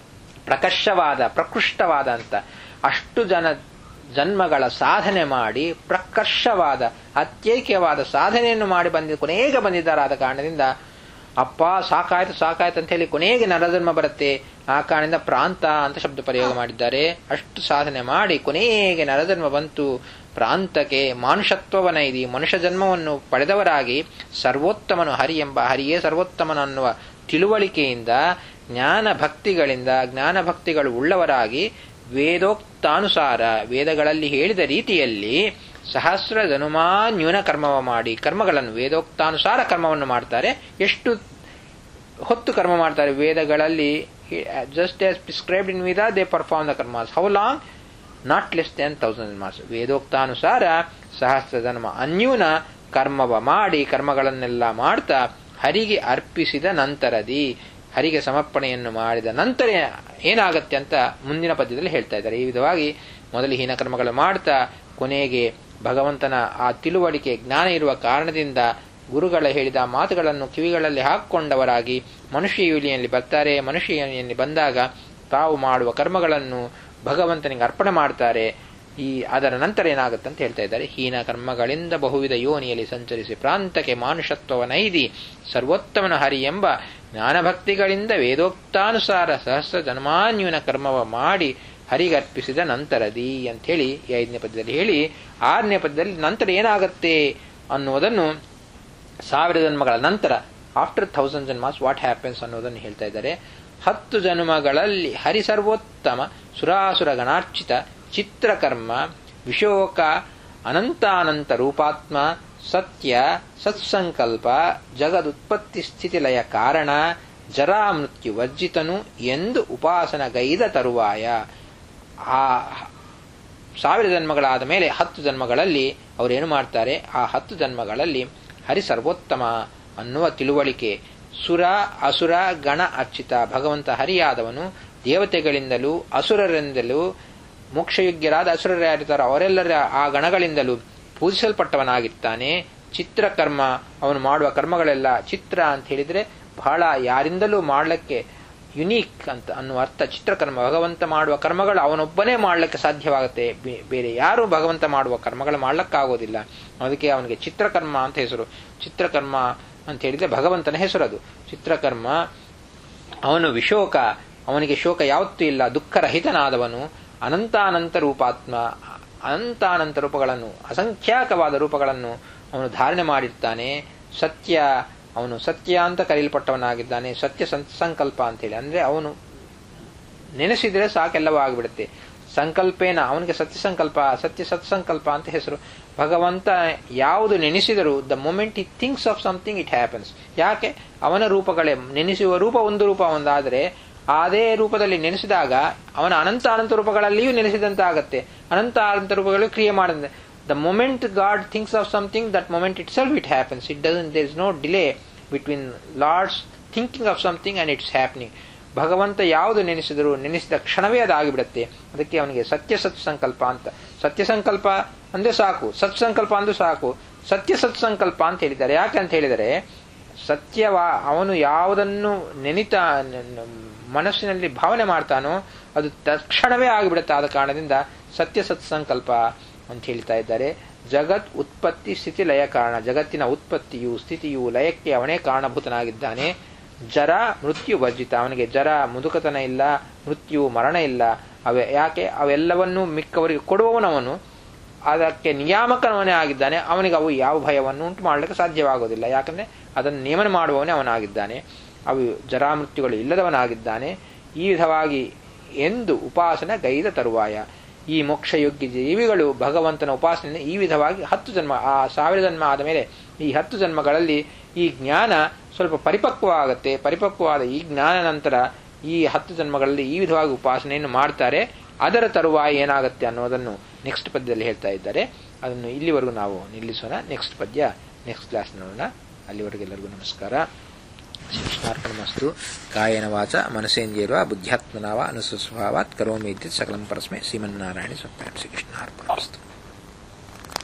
ಪ್ರಕರ್ಷವಾದ ಪ್ರಕೃಷ್ಟವಾದ ಅಂತ ಅಷ್ಟು ಜನ ಜನ್ಮಗಳ ಸಾಧನೆ ಮಾಡಿ ಪ್ರಕರ್ಷವಾದ ಅತ್ಯೈಕ್ಯವಾದ ಸಾಧನೆಯನ್ನು ಮಾಡಿ ಬಂದ ಕೊನೆಗೆ ಬಂದಿದ್ದಾರಾದ ಕಾರಣದಿಂದ ಅಪ್ಪ ಸಾಕಾಯ್ತು ಸಾಕಾಯ್ತು ಅಂತ ಹೇಳಿ ಕೊನೆಗೆ ನರಜನ್ಮ ಬರುತ್ತೆ ಆ ಕಾರಣದಿಂದ ಪ್ರಾಂತ ಅಂತ ಶಬ್ದ ಪ್ರಯೋಗ ಮಾಡಿದ್ದಾರೆ ಅಷ್ಟು ಸಾಧನೆ ಮಾಡಿ ಕೊನೆಗೆ ನರಜನ್ಮ ಬಂತು ಪ್ರಾಂತಕ್ಕೆ ಮಾನುಷತ್ವವನ ಇದೆ ಮನುಷ್ಯ ಜನ್ಮವನ್ನು ಪಡೆದವರಾಗಿ ಸರ್ವೋತ್ತಮನು ಹರಿ ಎಂಬ ಹರಿಯೇ ಸರ್ವೋತ್ತಮನ ಅನ್ನುವ ತಿಳುವಳಿಕೆಯಿಂದ ಜ್ಞಾನ ಭಕ್ತಿಗಳಿಂದ ಜ್ಞಾನ ಭಕ್ತಿಗಳು ಉಳ್ಳವರಾಗಿ ವೇದೋಕ್ತಾನುಸಾರ ವೇದಗಳಲ್ಲಿ ಹೇಳಿದ ರೀತಿಯಲ್ಲಿ ಸಹಸ್ರ ಜನುಮಾನ್ಯೂನ ಕರ್ಮವ ಮಾಡಿ ಕರ್ಮಗಳನ್ನು ವೇದೋಕ್ತಾನುಸಾರ ಕರ್ಮವನ್ನು ಮಾಡ್ತಾರೆ ಎಷ್ಟು ಹೊತ್ತು ಕರ್ಮ ಮಾಡ್ತಾರೆ ವೇದಗಳಲ್ಲಿ ಜಸ್ಟ್ ಆಸ್ ಪ್ರಿಸ್ಕ್ರೈಬ್ಡ್ ಇನ್ ವಿದ they perform the karmas how long not less than thousand ಮಾಸ್ ವೇದೋಕ್ತಾನುಸಾರ ಸಹಸ್ರ ಜನ್ಮ ಅನ್ಯೂನ ಕರ್ಮವ ಮಾಡಿ ಕರ್ಮಗಳನ್ನೆಲ್ಲ ಮಾಡ್ತಾ ಹರಿಗೆ ಅರ್ಪಿಸಿದ ನಂತರದಿ ಹರಿಗೆ ಸಮರ್ಪಣೆಯನ್ನು ಮಾಡಿದ ನಂತರ ಏನಾಗತ್ತೆ ಅಂತ ಮುಂದಿನ ಪದ್ಯದಲ್ಲಿ ಹೇಳ್ತಾ ಇದ್ದಾರೆ ಈ ವಿಧವಾಗಿ ಮೊದಲು ಹೀನ ಕರ್ಮಗಳು ಮಾಡ್ತಾ ಕೊನೆಗೆ ಭಗವಂತನ ಆ ತಿಳುವಳಿಕೆ ಜ್ಞಾನ ಇರುವ ಕಾರಣದಿಂದ ಗುರುಗಳ ಹೇಳಿದ ಮಾತುಗಳನ್ನು ಕಿವಿಗಳಲ್ಲಿ ಹಾಕಿಕೊಂಡವರಾಗಿ ಮನುಷ್ಯ ಯೋನಿಯಲ್ಲಿ ಬರ್ತಾರೆ ಮನುಷ್ಯ ಯೋನಿಯಲ್ಲಿ ಬಂದಾಗ ತಾವು ಮಾಡುವ ಕರ್ಮಗಳನ್ನು ಭಗವಂತನಿಗೆ ಅರ್ಪಣೆ ಮಾಡ್ತಾರೆ ಈ ಅದರ ನಂತರ ಏನಾಗುತ್ತೆ ಅಂತ ಹೇಳ್ತಾ ಇದ್ದಾರೆ ಹೀನ ಕರ್ಮಗಳಿಂದ ಬಹುವಿಧ ಯೋನಿಯಲ್ಲಿ ಸಂಚರಿಸಿ ಪ್ರಾಂತಕ್ಕೆ ಮಾನುಷತ್ವವ ನೈದಿ ಸರ್ವೋತ್ತಮನ ಹರಿ ಎಂಬ ಜ್ಞಾನಭಕ್ತಿಗಳಿಂದ ವೇದೋಕ್ತಾನುಸಾರ ಸಹಸ್ರ ಜನ್ಮಾನ್ಯೂನ ಕರ್ಮವ ಮಾಡಿ ಹರಿಗರ್ಪಿಸಿದ ನಂತರದಿ ಅಂತ ಹೇಳಿ ಈ ಐದನೇ ಪದ್ಯದಲ್ಲಿ ಹೇಳಿ ಆರನೇ ಪದ್ಯದಲ್ಲಿ ನಂತರ ಏನಾಗತ್ತೆ ಅನ್ನುವುದನ್ನು ಸಾವಿರ ಜನ್ಮಗಳ ನಂತರ after thousand janmas what happens ಅನ್ನೋದನ್ನು ಹೇಳ್ತಾ ಇದ್ದಾರೆ ಹತ್ತು ಜನ್ಮಗಳಲ್ಲಿ ಹರಿಸರ್ವೋತ್ತಮ ಸುರಾಸುರ ಗಣಾರ್ಚಿತ ಚಿತ್ರಕರ್ಮ ವಿಶೋಕ ಅನಂತಾನಂತ ರೂಪಾತ್ಮ ಸತ್ಯ ಸತ್ಸಂಕಲ್ಪ ಜಗದುತ್ಪತ್ತಿ ಸ್ಥಿತಿಲಯ ಕಾರಣ ಜರಾ ಮೃತ್ಯು ವರ್ಜಿತನು ಎಂದು ಉಪಾಸನಗೈದ ತರುವಾಯ ಆ ಸಾವಿರ ಜನ್ಮಗಳಾದ ಮೇಲೆ ಹತ್ತು ಜನ್ಮಗಳಲ್ಲಿ ಅವರೇನು ಮಾಡ್ತಾರೆ ಆ ಹತ್ತು ಜನ್ಮಗಳಲ್ಲಿ ಹರಿ ಸರ್ವೋತ್ತಮ ಅನ್ನುವ ತಿಳುವಳಿಕೆ ಸುರ ಅಸುರ ಗಣ ಅರ್ಚಿತ ಭಗವಂತ ಹರಿಯಾದವನು ದೇವತೆಗಳಿಂದಲೂ ಅಸುರರಿಂದಲೂ ಮೋಕ್ಷಯೋಗ್ಯರಾದ ಅಸುರರು ಯಾರಿದ್ದಾರೋ ಅವರೆಲ್ಲರ ಆ ಗಣಗಳಿಂದಲೂ ಪೂಜಿಸಲ್ಪಟ್ಟವನಾಗಿರ್ತಾನೆ ಚಿತ್ರಕರ್ಮ ಅವನು ಮಾಡುವ ಕರ್ಮಗಳೆಲ್ಲ ಚಿತ್ರ ಅಂತ ಹೇಳಿದ್ರೆ ಬಹಳ ಯಾರಿಂದಲೂ ಮಾಡಲಿಕ್ಕೆ ಯುನೀಕ್ ಅಂತ ಅನ್ನುವ ಅರ್ಥ ಚಿತ್ರಕರ್ಮ ಭಗವಂತ ಮಾಡುವ ಕರ್ಮಗಳು ಅವನೊಬ್ಬನೇ ಮಾಡಲಿಕ್ಕೆ ಸಾಧ್ಯವಾಗುತ್ತೆ ಬೇರೆ ಯಾರು ಭಗವಂತ ಮಾಡುವ ಕರ್ಮಗಳು ಮಾಡ್ಲಿಕ್ಕಾಗೋದಿಲ್ಲ ಅದಕ್ಕೆ ಅವನಿಗೆ ಚಿತ್ರಕರ್ಮ ಅಂತ ಹೆಸರು ಚಿತ್ರಕರ್ಮ ಅಂತ ಹೇಳಿದ್ರೆ ಭಗವಂತನ ಹೆಸರು ಅದು ಚಿತ್ರಕರ್ಮ ಅವನು ವಿಶೋಕ ಅವನಿಗೆ ಶೋಕ ಯಾವತ್ತೂ ಇಲ್ಲ ದುಃಖರಹಿತನಾದವನು ಅನಂತಾನಂತ ರೂಪಾತ್ಮ ಅನಂತಾನಂತ ರೂಪಗಳನ್ನು ಅಸಂಖ್ಯಾಕವಾದ ರೂಪಗಳನ್ನು ಅವನು ಧಾರಣೆ ಮಾಡಿರ್ತಾನೆ ಸತ್ಯ ಅವನು ಸತ್ಯ ಅಂತ ಕರೆಯಲ್ಪಟ್ಟವನಾಗಿದ್ದಾನೆ ಸತ್ಯ ಸಂಕಲ್ಪ ಅಂತೇಳಿ ಅಂದ್ರೆ ಅವನು ನೆನೆಸಿದ್ರೆ ಸಾಕೆಲ್ಲವೂ ಆಗಿಬಿಡುತ್ತೆ ಸಂಕಲ್ಪೇನ ಅವನಿಗೆ ಸತ್ಯ ಸಂಕಲ್ಪ ಸತ್ಯ ಸತ್ಸಂಕಲ್ಪ ಅಂತ ಹೆಸರು ಭಗವಂತ ಯಾವುದು ನೆನೆಸಿದರೂ the moment he thinks of something it happens ಯಾಕೆ ಅವನ ರೂಪಗಳೇ ನೆನೆಸುವ ರೂಪ ಒಂದು ರೂಪ ಒಂದಾದರೆ ಅದೇ ರೂಪದಲ್ಲಿ ನೆನೆಸಿದಾಗ ಅವನ ಅನಂತ ಅನಂತ ರೂಪಗಳಲ್ಲಿಯೂ ನೆನೆಸಿದಂತಾಗತ್ತೆ ಅನಂತ ಅನಂತ ರೂಪಗಳು ಕ್ರಿಯೆ ಮಾಡಿದ the moment God thinks of something that moment itself it happens it doesn't there is no delay between Lord's thinking of something and it's happening ಭಗವಂತ ಯಾವುದು ನೆನೆಸಿದರೂ ನೆನೆಸಿದ ಕ್ಷಣವೇ ಅದಾಗಿಬಿಡುತ್ತೆ ಅದಕ್ಕೆ ಅವನಿಗೆ ಸತ್ಯ ಸತ್ ಸಂಕಲ್ಪ ಅಂತ ಸತ್ಯ ಸಂಕಲ್ಪ ಅಂದ್ರೆ ಸಾಕು ಸತ್ ಸಂಕಲ್ಪ ಅಂದ್ರೂ ಸಾಕು ಸತ್ಯ ಸತ್ ಸಂಕಲ್ಪ ಅಂತ ಹೇಳಿದ್ದಾರೆ ಯಾಕೆ ಅಂತ ಹೇಳಿದರೆ ಸತ್ಯವ ಅವನು ಯಾವುದನ್ನು ನೆನಿತಾ ಮನಸ್ಸಿನಲ್ಲಿ ಭಾವನೆ ಮಾಡ್ತಾನೋ ಅದು ತಕ್ಷಣವೇ ಆಗಿಬಿಡುತ್ತೆ ಆದ ಕಾರಣದಿಂದ ಸತ್ಯ ಸತ್ಸಂಕಲ್ಪ ಅಂತ ಹೇಳ್ತಾ ಇದ್ದಾರೆ ಜಗತ್ ಉತ್ಪತ್ತಿ ಸ್ಥಿತಿ ಲಯ ಕಾರಣ ಜಗತ್ತಿನ ಉತ್ಪತ್ತಿಯು ಸ್ಥಿತಿಯು ಲಯಕ್ಕೆ ಅವನೇ ಕಾರಣಭೂತನಾಗಿದ್ದಾನೆ ಜರ ಮೃತ್ಯು ವರ್ಜಿತ ಅವನಿಗೆ ಜರ ಮುದುಕತನ ಇಲ್ಲ ಮೃತ್ಯು ಮರಣ ಇಲ್ಲ ಅವೆ ಯಾಕೆ ಅವೆಲ್ಲವನ್ನೂ ಮಿಕ್ಕವರಿಗೆ ಕೊಡುವವನವನು ಅದಕ್ಕೆ ನಿಯಾಮಕನವನೇ ಆಗಿದ್ದಾನೆ ಅವನಿಗೆ ಅವು ಯಾವ ಭಯವನ್ನು ಉಂಟು ಮಾಡಲಿಕ್ಕೆ ಸಾಧ್ಯವಾಗುವುದಿಲ್ಲ ಯಾಕಂದ್ರೆ ಅದನ್ನು ನೇಮನ ಮಾಡುವವನೇ ಅವನಾಗಿದ್ದಾನೆ ಅವು ಜರಾಮೃತ್ಯುಗಳು ಇಲ್ಲದವನಾಗಿದ್ದಾನೆ ಈ ವಿಧವಾಗಿ ಎಂದು ಉಪಾಸನ ಗೈದ ತರುವಾಯ ಈ ಮೋಕ್ಷಯೋಗ್ಯ ಜೀವಿಗಳು ಭಗವಂತನ ಉಪಾಸನೆ ಈ ವಿಧವಾಗಿ ಹತ್ತು ಜನ್ಮ ಆ ಸಾವಿರ ಜನ್ಮ ಆದ ಮೇಲೆ ಈ ಹತ್ತು ಜನ್ಮಗಳಲ್ಲಿ ಈ ಜ್ಞಾನ ಸ್ವಲ್ಪ ಪರಿಪಕ್ವ ಆಗುತ್ತೆ ಪರಿಪಕ್ವವಾದ ಈ ಜ್ಞಾನ ನಂತರ ಈ ಹತ್ತು ಜನ್ಮಗಳಲ್ಲಿ ಈ ವಿಧವಾಗಿ ಉಪಾಸನೆಯನ್ನು ಮಾಡ್ತಾರೆ ಅದರ ತರುವಾಯ ಏನಾಗುತ್ತೆ ಅನ್ನೋದನ್ನು ನೆಕ್ಸ್ಟ್ ಪದ್ಯದಲ್ಲಿ ಹೇಳ್ತಾ ಇದ್ದಾರೆ ಅದನ್ನು ಇಲ್ಲಿವರೆಗೂ ನಾವು ನಿಲ್ಲಿಸೋಣ ನೆಕ್ಸ್ಟ್ ಪದ್ಯ ನೆಕ್ಸ್ಟ್ ಕ್ಲಾಸ್ ನೋಡೋಣ ಅಲ್ಲಿವರೆಗೆಲ್ಲರಿಗೂ ನಮಸ್ಕಾರ ಶ್ರೀಕೃಷ್ಣಾರ್ಪಣಮಸ್ತು ಕಾಯನ ವಾಚ ಮನಸೇಂದ್ರಿಯರ್ವ ಬುದ್ಧ್ಯಾತ್ಮನಾವ ಅನುಸ್ವಭಾವಾತ್ ಕರೋಮಿ ಇದ್ದಿತ್ ಸಕಲಂ ಪರಸ್ಮೈ ಶ್ರೀಮನ್ನಾರಾಯಣ ಸತ್ಯಂ ಶ್ರೀಕೃಷ್ಣಾರ್ಪಣಮಸ್ತು